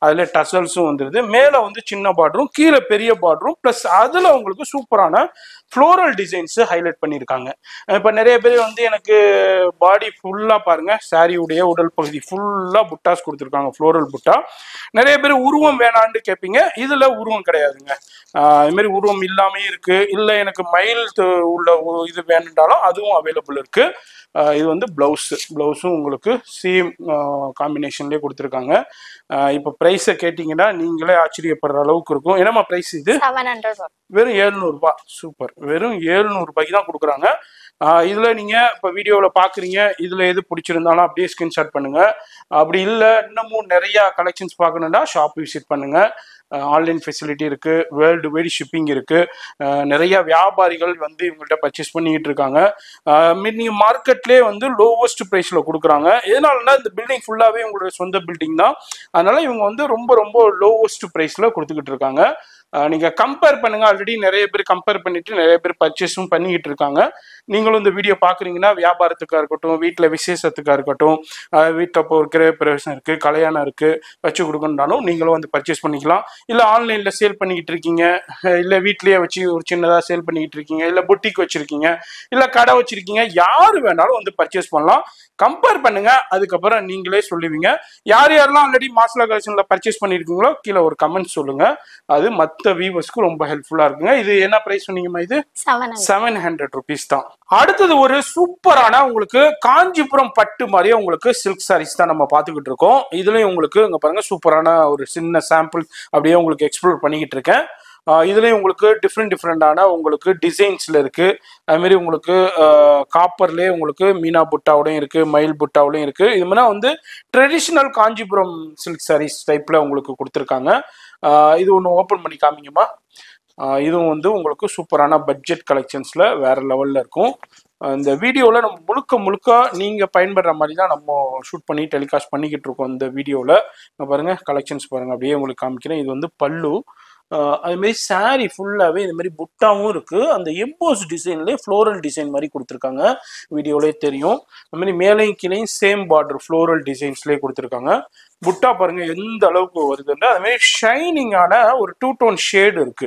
அதுல டசல்ஸும் வந்துருது மேல வந்து சின்ன பார்டரும் கீழே பெரிய பார்டரும் ப்ளஸ் அதுல உங்களுக்கு சூப்பரான ஃப்ளோரல் டிசைன்ஸ் ஹைலைட் பண்ணியிருக்காங்க இப்போ நிறைய பேர் வந்து எனக்கு பாடி ஃபுல்லா பாருங்க சாரியுடைய உடல் பகுதி ஃபுல்லா புட்டாஸ் கொடுத்துருக்காங்க ஃப்ளோரல் புட்டா நிறைய பேர் உருவம் வேணான்னு கேட்பீங்க இதுல உருவம் கிடையாதுங்க ஆஹ் இது மாதிரி உருவம் இல்லாமே இருக்கு இல்ல எனக்கு மயில் து- உள்ள உ- இது வேணுன்றாலும் அதுவும் அவைலபிள் இருக்கு ஆஹ் இது வந்து பிளவுஸ் பிளவுஸும் உங்களுக்கு சேம் காம்பினேஷன்லேயே கொடுத்துருக்காங்க ஆஹ் இப்போ ப்ரைஸை கேட்டிங்கன்னா நீங்களே ஆச்சரியப்படுற அளவுக்கு இருக்கும் என்னம்மா ப்ரைஸ் இது செவன் ஹண்ட்ரட் வரும் வெறும் 700 ரூபாய் சூப்பர் வெறும் 700 ரூபாய்க்கு தான் கொடுக்குறாங்க ஆஹ் இதுல நீங்க இப்ப வீடியோல பாக்குறீங்க இதுல எது பிடிச்சிருந்தாலும் அப்படியே ஸ்கிரீன்ஷாட் பண்ணுங்க அப்படி இல்ல இன்னமும் நிறைய கலெக்ஷன்ஸ் பார்க்கணும்னா ஷாப் விசிட் பண்ணுங்க ஆன்லைன் ஃபெசிலிட்டி இருக்கு வேர்ல்டு வைடு ஷிப்பிங் இருக்கு ஆஹ் நிறைய வியாபாரிகள் வந்து இவங்கள்ட்ட பர்ச்சேஸ் பண்ணிக்கிட்டு இருக்காங்க ஆஹ் மீ- நீங்க மார்க்கெட்லேயே வந்து லோவஸ்ட் ப்ரைஸ்ல கொடுக்குறாங்க எதனாலனா இந்த பில்டிங் ஃபுல்லாவே உங்களுடைய சொந்த பில்டிங் தான் அதனால இவங்க வந்து ரொம்ப ரொம்ப லோவஸ்ட் ப்ரைஸ்ல கொடுத்துக்கிட்டு இருக்காங்க ஆஹ் நீங்க கம்பேர் பண்ணுங்க ஆல்ரெடி நிறைய பேர் கம்பேர் பண்ணிட்டு நிறைய பேர் பர்ச்சேஸும் பண்ணிக்கிட்டு இருக்காங்க நீங்களும் இந்த வீடியோ பாக்குறீங்கன்னா வியாபாரத்துக்கா இருக்கட்டும் வீட்டுல விசேஷத்துக்கா இருக்கட்டும் ஆஹ் வீட்டுல இப்போ ஒரு கிரக பிரவேசம் இருக்கு கல்யாணம் இருக்கு வச்சு கொடுக்கணும்னாலும் நீங்களும் வந்து பர்ச்சேஸ் பண்ணிக்கலாம் இல்ல ஆன்லைன்ல சேல் பண்ணிக்கிட்டு இருக்கீங்க அஹ் இல்ல வீட்லயே வச்சு ஒரு சின்னதா சேல் பண்ணிக்கிட்டு இருக்கீங்க இல்ல புட்டிக் வச்சிருக்கீங்க இல்ல கடை வச்சிருக்கீங்க யாரு வேணாலும் வந்து பர்ச்சேஸ் பண்ணலாம் கம்பேர் பண்ணுங்க அதுக்கப்புறம் நீங்களே சொல்லுவீங்க யார் யாரெல்லாம் ஆல்ரெடி மாஸ்லா கலெக்ஷன்ல பர்ச்சேஸ் பண்ணிருக்கீங்களோ கீழே ஒரு கமெண்ட் சொல்லுங்க அது மற்ற வியூவர்ஸ்க்கு ரொம்ப ஹெல்ப்ஃபுல்லா இருக்குங்க இது என்ன பிரைஸ் சொன்னீங்கம்மா இது seven hundred seven hundred rupees தான் அடுத்தது ஒரு சூப்பரான உங்களுக்கு காஞ்சிபுரம் பட்டு மாதிரியே உங்களுக்கு சில்க் சாரீஸ் தான் நம்ம பார்த்துக்கிட்டு இருக்கோம் இதுலயும் உங்களுக்கு இங்க பாருங்க சூப்பரான ஒரு சின்ன சாம்பிள் அப்படியே உங்களுக்கு எக்ஸ்ப்ளோர் பண்ணிக்கிட்டு இருக்கேன் ஆஹ் இதுலயும் உங்களுக்கு டிஃப்ரெண்ட் டிஃப்ரெண்டான உங்களுக்கு டிசைன்ஸ்ல இருக்கு அது மாதிரி உங்களுக்கு காப்பர்லேயே உங்களுக்கு மீனா புட்டாவோடையும் இருக்கு மயில் புட்டாவோடையும் இருக்கு இது மாதிரி வந்து ட்ரெடிஷ்னல் காஞ்சிபுரம் சில்க் சாரீஸ் டைப்ல உங்களுக்கு கொடுத்துருக்காங்க ஆஹ் இது ஒன்று ஓப்பன் பண்ணி காமிங்கம்மா ஆஹ் இதுவும் வந்து உங்களுக்கு சூப்பரான பட்ஜெட் கலெக்ஷன்ஸ்ல வேற லெவல்ல இருக்கும் ஆஹ் இந்த வீடியோவில் நம்ம முழுக்க முழுக்க நீங்க பயன்படுற மாதிரி தான் நம்ம ஷூட் பண்ணி டெலிகாஸ்ட் பண்ணிக்கிட்டு இருக்கோம் இந்த வீடியோவில் இங்க பாருங்க கலெக்ஷன்ஸ் பாருங்க அப்படியே உங்களுக்கு காமிக்கிறேன் இது வந்து பல்லு ஆஹ் அது மாதிரி saree ஃபுல்லாகவே இது மாதிரி புட்டாவும் இருக்கு அந்த எம்போஸ் டிசைன்லேயே ஃப்ளோரல் டிசைன் மாதிரி கொடுத்துருக்காங்க வீடியோலேயே தெரியும் அது மாதிரி மேலையும் கீழையும் சேம் பார்டர் ஃப்ளோரல் டிசைன்ஸ்லேயே கொடுத்துருக்காங்க புட்டா பாருங்க எந்த அளவுக்கு வருதுன்னா அது மாதிரி ஷைனிங்கான ஒரு டூ டோன் ஷேடு இருக்கு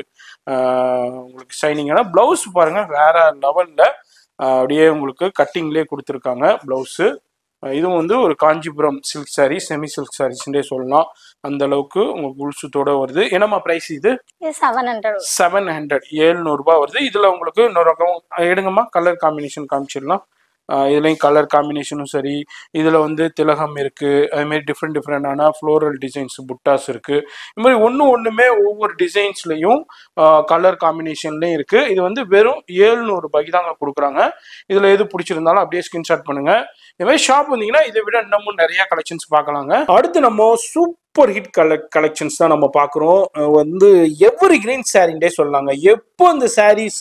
ஆஹ் உங்களுக்கு ஷைனிங்கான பிளவுஸ் பாருங்க வேற லெவல்ல அப்படியே உங்களுக்கு கட்டிங்லேயே கொடுத்துருக்காங்க பிளவுஸு இதுவும் வந்து ஒரு Kanchipuram silk saree semi silk சாரீஸ்ன்றே சொல்லலாம் அந்த அளவுக்கு உங்களுக்கு உள்சுத்தோட வருது என்னம்மா ப்ரைஸ் இது இது செவன் ஹண்ட்ரட் செவன் ஹண்ட்ரட் ஏழ்நூறுபா வருது இதுல உங்களுக்கு இன்னொரு ரகம் எடுங்கம்மா கலர் காம்பினேஷன் காமிச்சிடலாம் ஆஹ் இதுலயும் கலர் காம்பினேஷனும் சரி இதுல வந்து திலகம் இருக்கு அது மாதிரி டிஃப்ரெண்ட் டிஃப்ரெண்டான ஃப்ளோரல் டிசைன்ஸ் புட்டாஸ் இருக்கு இது மாதிரி ஒன்று ஒன்றுமே ஒவ்வொரு டிசைன்ஸ்லையும் கலர் காம்பினேஷன்லையும் இருக்கு இது வந்து வெறும் ஏழ்நூறு ரூபாய்க்கு தாங்க கொடுக்குறாங்க இதுல எது பிடிச்சிருந்தாலும் அப்படியே ஸ்கிரீன்ஷாட் பண்ணுங்க இது மாதிரி ஷாப் வந்தீங்கன்னா இதை விட இன்னமும் நிறைய கலெக்ஷன்ஸ் பார்க்கலாங்க அடுத்து நம்ம சூப்பர் ஹிட் கல கலெக்ஷன்ஸ் தான் நம்ம பார்க்குறோம் வந்து எவ்ரி கிரீன் சாரின்டே சொல்லலாங்க எப்போ இந்த சாரீஸ்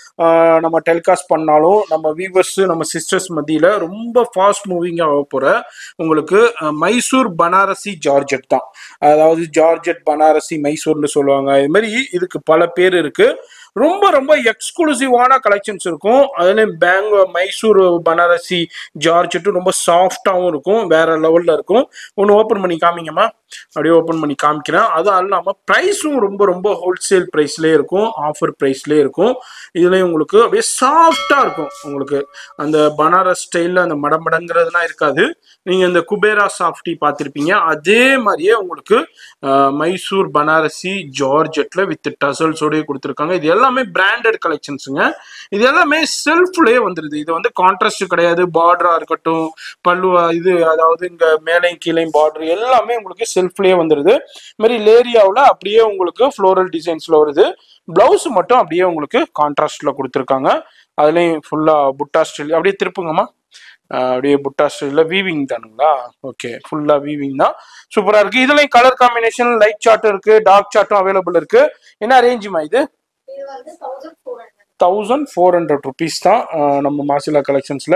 நம்ம டெலிகாஸ்ட் பண்ணாலும் நம்ம வியூவர்ஸ் நம்ம சிஸ்டர்ஸ் மத்தியில் ரொம்ப ஃபாஸ்ட் மூவிங்காக ஆக போகிற உங்களுக்கு அஹ், மைசூர் பனாரசி ஜார்ஜெட் தான் அதாவது ஜார்ஜெட் பனாரசி மைசூர்னு சொல்லுவாங்க இது மாதிரி இதுக்கு பல பேர் இருக்கு ரொம்ப ரொம்ப எக்ஸ்க்ளூசிவான கலெக்ஷன்ஸ் இருக்கும் அதுலேயும் பேங்க் மைசூர் பனாரசி ஜார்ஜெட்டும் ரொம்ப சாஃப்டாகவும் இருக்கும் வேற லெவலில் இருக்கும் ஒன்று ஓப்பன் பண்ணி காமிங்கம்மா அப்படியே ஓப்பன் பண்ணி காமிக்கிறேன் அது இல்லாமல் ப்ரைஸும் ரொம்ப ரொம்ப ஹோல்சேல் ப்ரைஸ்லேயே இருக்கும் ஆஃபர் ப்ரைஸ்லேயே இருக்கும் இதுலேயும் உங்களுக்கு அப்படியே சாஃப்டாக இருக்கும் உங்களுக்கு அந்த பனாரஸ் ஸ்டைலில் அந்த மடமடங்கிறதுலாம் இருக்காது நீங்கள் இந்த குபேரா சாஃப்டி பார்த்துருப்பீங்க அதே மாதிரியே உங்களுக்கு அஹ், மைசூர் பனாரசி ஜார்ஜெட்டில் வித் டசல்ஸோடய கொடுத்துருக்காங்க இது எல்லாமே பிராண்டட் கலெக்ஷன்ஸுங்க இது எல்லாமே செல்ஃப்லேயே வந்துடுது இது வந்து கான்ட்ராஸ்ட் கிடையாது பார்டரா இருக்கட்டும் பல்லுவா இது அதாவது இங்க மேலையும் கீழையும் பார்டர் எல்லாமே உங்களுக்கு செல்ஃப்லேயே வந்துடுது இது மாதிரி லேரியாவில் அப்படியே உங்களுக்கு ஃப்ளோரல் டிசைன்ஸ்ல வருது பிளவுஸ் மட்டும் அப்படியே உங்களுக்கு கான்ட்ராஸ்ட்ல கொடுத்துருக்காங்க அதுலேயும் ஃபுல்லா புட்டா ஸ்டைல் அப்படியே திருப்புங்கம்மா ஆஹ் அப்படியே புட்டா ஸ்டைலில் வீவிங் தானுங்களா ஓகே ஃபுல்லாக வீவிங் தான் சூப்பராக இருக்கு இதுலயும் கலர் காம்பினேஷன் லைட் சார்ட்டும் இருக்கு டார்க் சார்ட்டும் அவைலபிள் இருக்கு என்ன ரேஞ்சுமா இது இது வந்து thousand four hundred thousand four hundred rupees தான் ஆஹ் நம்ம மாசிலா கலெக்ஷன்ஸில்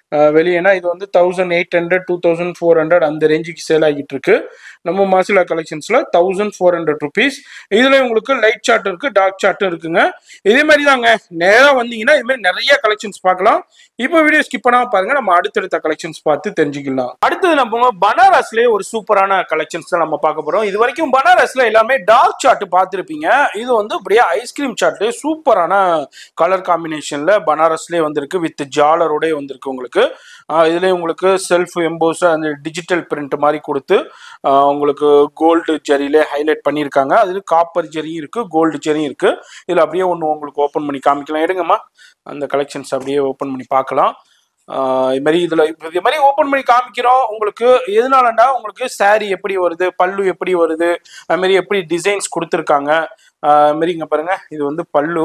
வெளியேனா இது வந்து thousand eight hundred two thousand four hundred அந்த ரேஞ்சுக்கு சேல் ஆகிட்டு இருக்கு நம்ம மாசிலா கலெக்ஷன்ஸ்ல தௌசண்ட் ஃபோர் ஹண்ட்ரட் ருபீஸ் இதுல உங்களுக்கு லைட் சார்ட் இருக்கு டார்க் சார்ட்டும் இருக்குங்க இதே மாதிரி தாங்க நேரா வந்தீங்கன்னா இது மாதிரி நிறைய கலெக்ஷன்ஸ் பார்க்கலாம் இப்போ வீடியோ ஸ்கிப் பண்ணாம பாருங்க நம்ம அடுத்தடுத்த கலெக்ஷன்ஸ் பார்த்து தெரிஞ்சுக்கலாம் அடுத்தது நம்ம பனாரஸ்லயே ஒரு சூப்பரான கலெக்ஷன்ஸ் தான் நம்ம பார்க்க போறோம் இது வரைக்கும் பனாரஸ்ல எல்லாமே டார்க் சார்ட் பார்த்துருப்பீங்க இது வந்து அப்படியே ஐஸ்கிரீம் சார்ட் சூப்பரான கலர் காம்பினேஷன்ல பனாரஸ்லயே வந்திருக்கு வித் ஜாலரோடய வந்திருக்கு உங்களுக்கு ஆஹ் இதுலயே உங்களுக்கு செல்ஃப் எம்போஸ் அந்த டிஜிட்டல் பிரிண்ட் மாதிரி கொடுத்து ஆஹ் உங்களுக்கு கோல்டு ஜெரியில ஹைலைட் பண்ணியிருக்காங்க அதுல காப்பர் ஜெரியும் இருக்கு கோல்டு ஜெரியும் இருக்கு இதுல அப்படியே ஒன்று உங்களுக்கு ஓப்பன் பண்ணி காமிக்கலாம் எடுங்கம்மா அந்த கலெக்ஷன்ஸ் அப்படியே ஓப்பன் பண்ணி பார்க்கலாம் ஆஹ் இது மாதிரி இதுல இது மாதிரி ஓப்பன் பண்ணி காமிக்கிறோம் உங்களுக்கு எதனாலண்டா உங்களுக்கு saree எப்படி வருது பல்லு எப்படி வருது அது மாதிரி எப்படி டிசைன்ஸ் கொடுத்துருக்காங்க அது மாதிரி இங்க பாருங்க இது வந்து பல்லு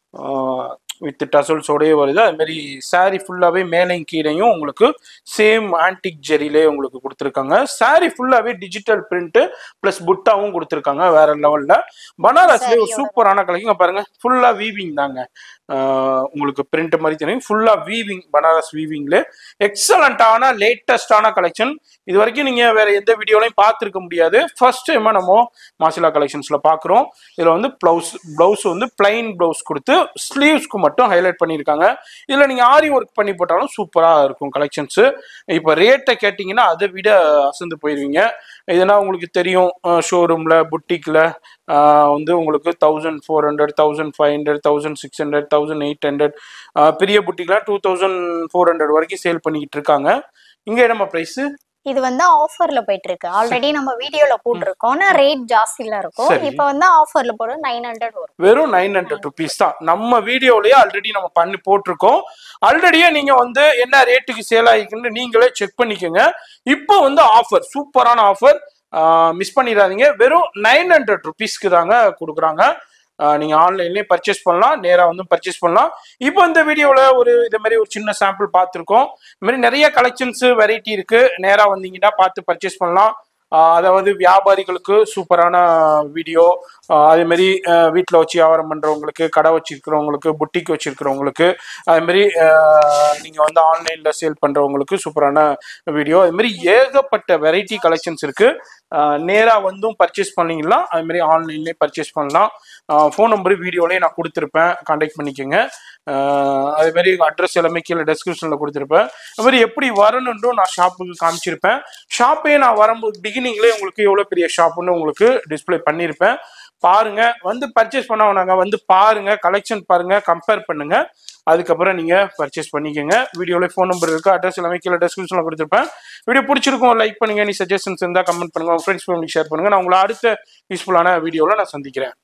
வித் டசல்ஸோடயே வருது அது மாதிரி saree ஃபுல்லாகவே மேலையும் கீழையும் உங்களுக்கு சேம் ஆன்டிக் ஜெரிலே உங்களுக்கு கொடுத்துருக்காங்க saree ஃபுல்லாகவே டிஜிட்டல் பிரிண்ட் ப்ளஸ் புட்டாவும் கொடுத்துருக்காங்க வேற லெவலில் பனாரஸ்லேயே ஒரு Saree-யோட சூப்பரான கலெக்ஷன் பாருங்க ஃபுல்லாக வீவிங் தாங்க ஆஹ் உங்களுக்கு பிரிண்ட் மாதிரி தெரியும் ஃபுல்லாக வீவிங் பனாரஸ் வீவிங்ல எக்ஸலண்டான லேட்டஸ்டான கலெக்ஷன் இது வரைக்கும் நீங்க வேற எந்த வீடியோலையும் பார்த்துருக்க முடியாது ஃபர்ஸ்ட் டைமா நம்ம மாசிலா கலெக்ஷன்ஸ்ல பார்க்குறோம் இதுல வந்து பிளவுஸ் பிளவுஸ் வந்து பிளைன் பிளவுஸ் கொடுத்து ஸ்லீவ்ஸ்க்கு மட்டும் ஹைலைட் பண்ணியிருக்காங்க இதுல நீங்க ஆரி ஒர்க் பண்ணி போட்டாலும் சூப்பரா இருக்கும் கலெக்ஷன்ஸ் இப்போ ரேட்டை கேட்டிங்கன்னா அதை விட அசந்து போயிருவீங்க இதெல்லாம் உங்களுக்கு தெரியும் ஷோரூம்ல புட்டிக்ல வந்து உங்களுக்கு thousand four hundred thousand five hundred thousand six hundred thousand eight hundred பெரிய புட்டிக்லாம் டூ தௌசண்ட் ஃபோர் ஹண்ட்ரட் வரைக்கும் சேல் பண்ணிக்கிட்டு இருக்காங்க இங்க என்னம்மா ப்ரைஸ் இது வந்து ஆஃபர்ல போயிட்டு இருக்கு ஆல்ரெடி நம்ம வீடியோல போட்டிருக்கோம் ரேட் ஜாஸ்தில இருக்கும் சரி. இப்போ வந்து ஆஃபர்ல போட நைன் ஹண்ட்ரட் வரும் வெறும் நைன் ஹண்ட்ரட் ருபீஸ் தான் நம்ம வீடியோலயே ஆல்ரெடி நம்ம பண்ணி போட்டிருக்கோம் ஆல்ரெடியே நீங்க வந்து என்ன ரேட்டுக்கு சேல் ஆகிக்குன்னு நீங்களே செக் பண்ணிக்கோங்க இப்போ வந்து ஆஃபர் சூப்பரான ஆஃபர் மிஸ் பண்ணிடாதீங்க வெறும் நைன் ஹண்ட்ரட் ருபீஸ்க்கு தாங்க கொடுக்குறாங்க ஆஹ் நீங்க ஆன்லைன்லயே பர்ச்சேஸ் பண்ணலாம் நேரா வந்து பர்ச்சேஸ் பண்ணலாம் இப்போ இந்த வீடியோல ஒரு இது மாதிரி ஒரு சின்ன சாம்பிள் பார்த்துருக்கோம் இது மாதிரி நிறைய கலெக்ஷன்ஸ் வெரைட்டி இருக்கு நேரா வந்தீங்கன்னா பார்த்து பர்ச்சேஸ் பண்ணலாம் ஆஹ் அதாவது வியாபாரிகளுக்கு சூப்பரான வீடியோ அதே மாதிரி வீட்டில் வச்சு வியாபாரம் பண்ணுறவங்களுக்கு கடை வச்சிருக்கிறவங்களுக்கு புட்டிக் வச்சிருக்கிறவங்களுக்கு அதே மாதிரி நீங்கள் வந்து ஆன்லைனில் சேல் பண்ணுறவங்களுக்கு சூப்பரான வீடியோ அது மாதிரி ஏகப்பட்ட வெரைட்டி கலெக்ஷன்ஸ் இருக்குது நேராக வந்தும் பர்ச்சேஸ் பண்ணிங்கன்னா அது மாதிரி ஆன்லைன்லேயே பர்ச்சேஸ் பண்ணலாம் ஃபோன் நம்பர் வீடியோலேயே நான் கொடுத்துருப்பேன் கான்டாக்ட் பண்ணிக்கோங்க ஆஹ் அதே மாதிரி அட்ரஸ் எல்லாமே கீழே டெஸ்கிரிப்ஷனில் கொடுத்துருப்பேன் அது மாதிரி எப்படி வரணுன்றும் நான் ஷாப்புக்கு காமிச்சிருப்பேன் ஷாப்பே நான் வரும்போது பிகினிங்லேயே உங்களுக்கு எவ்வளோ பெரிய ஷாப்புன்னு உங்களுக்கு டிஸ்ப்ளே பண்ணியிருப்பேன் பாருங்க வந்து பர்ச்சேஸ் பண்ண வேணாங்க வந்து பாருங்க கலெக்ஷன் பாருங்க கம்பேர் பண்ணுங்க அதுக்கப்புறம் நீங்க பர்ச்சேஸ் பண்ணிக்கோங்க வீடியோல ஃபோன் நம்பர் இருக்கு அட்ரஸ் எல்லாமே கீழே டெஸ்கிரிப்ஷன்ல கொடுத்துருப்பேன் வீடியோ பிடிச்சிருக்கும் லைக் பண்ணுங்க நீ சஜஷன்ஸ் இருந்தால் கமெண்ட் பண்ணுங்க உங்க ஃப்ரெண்ட்ஸ் ஃபேமிலி ஷேர் பண்ணுங்க நான் உங்களை அடுத்த யூஸ்ஃபுல்லான வீடியோவில் நான் சந்திக்கிறேன்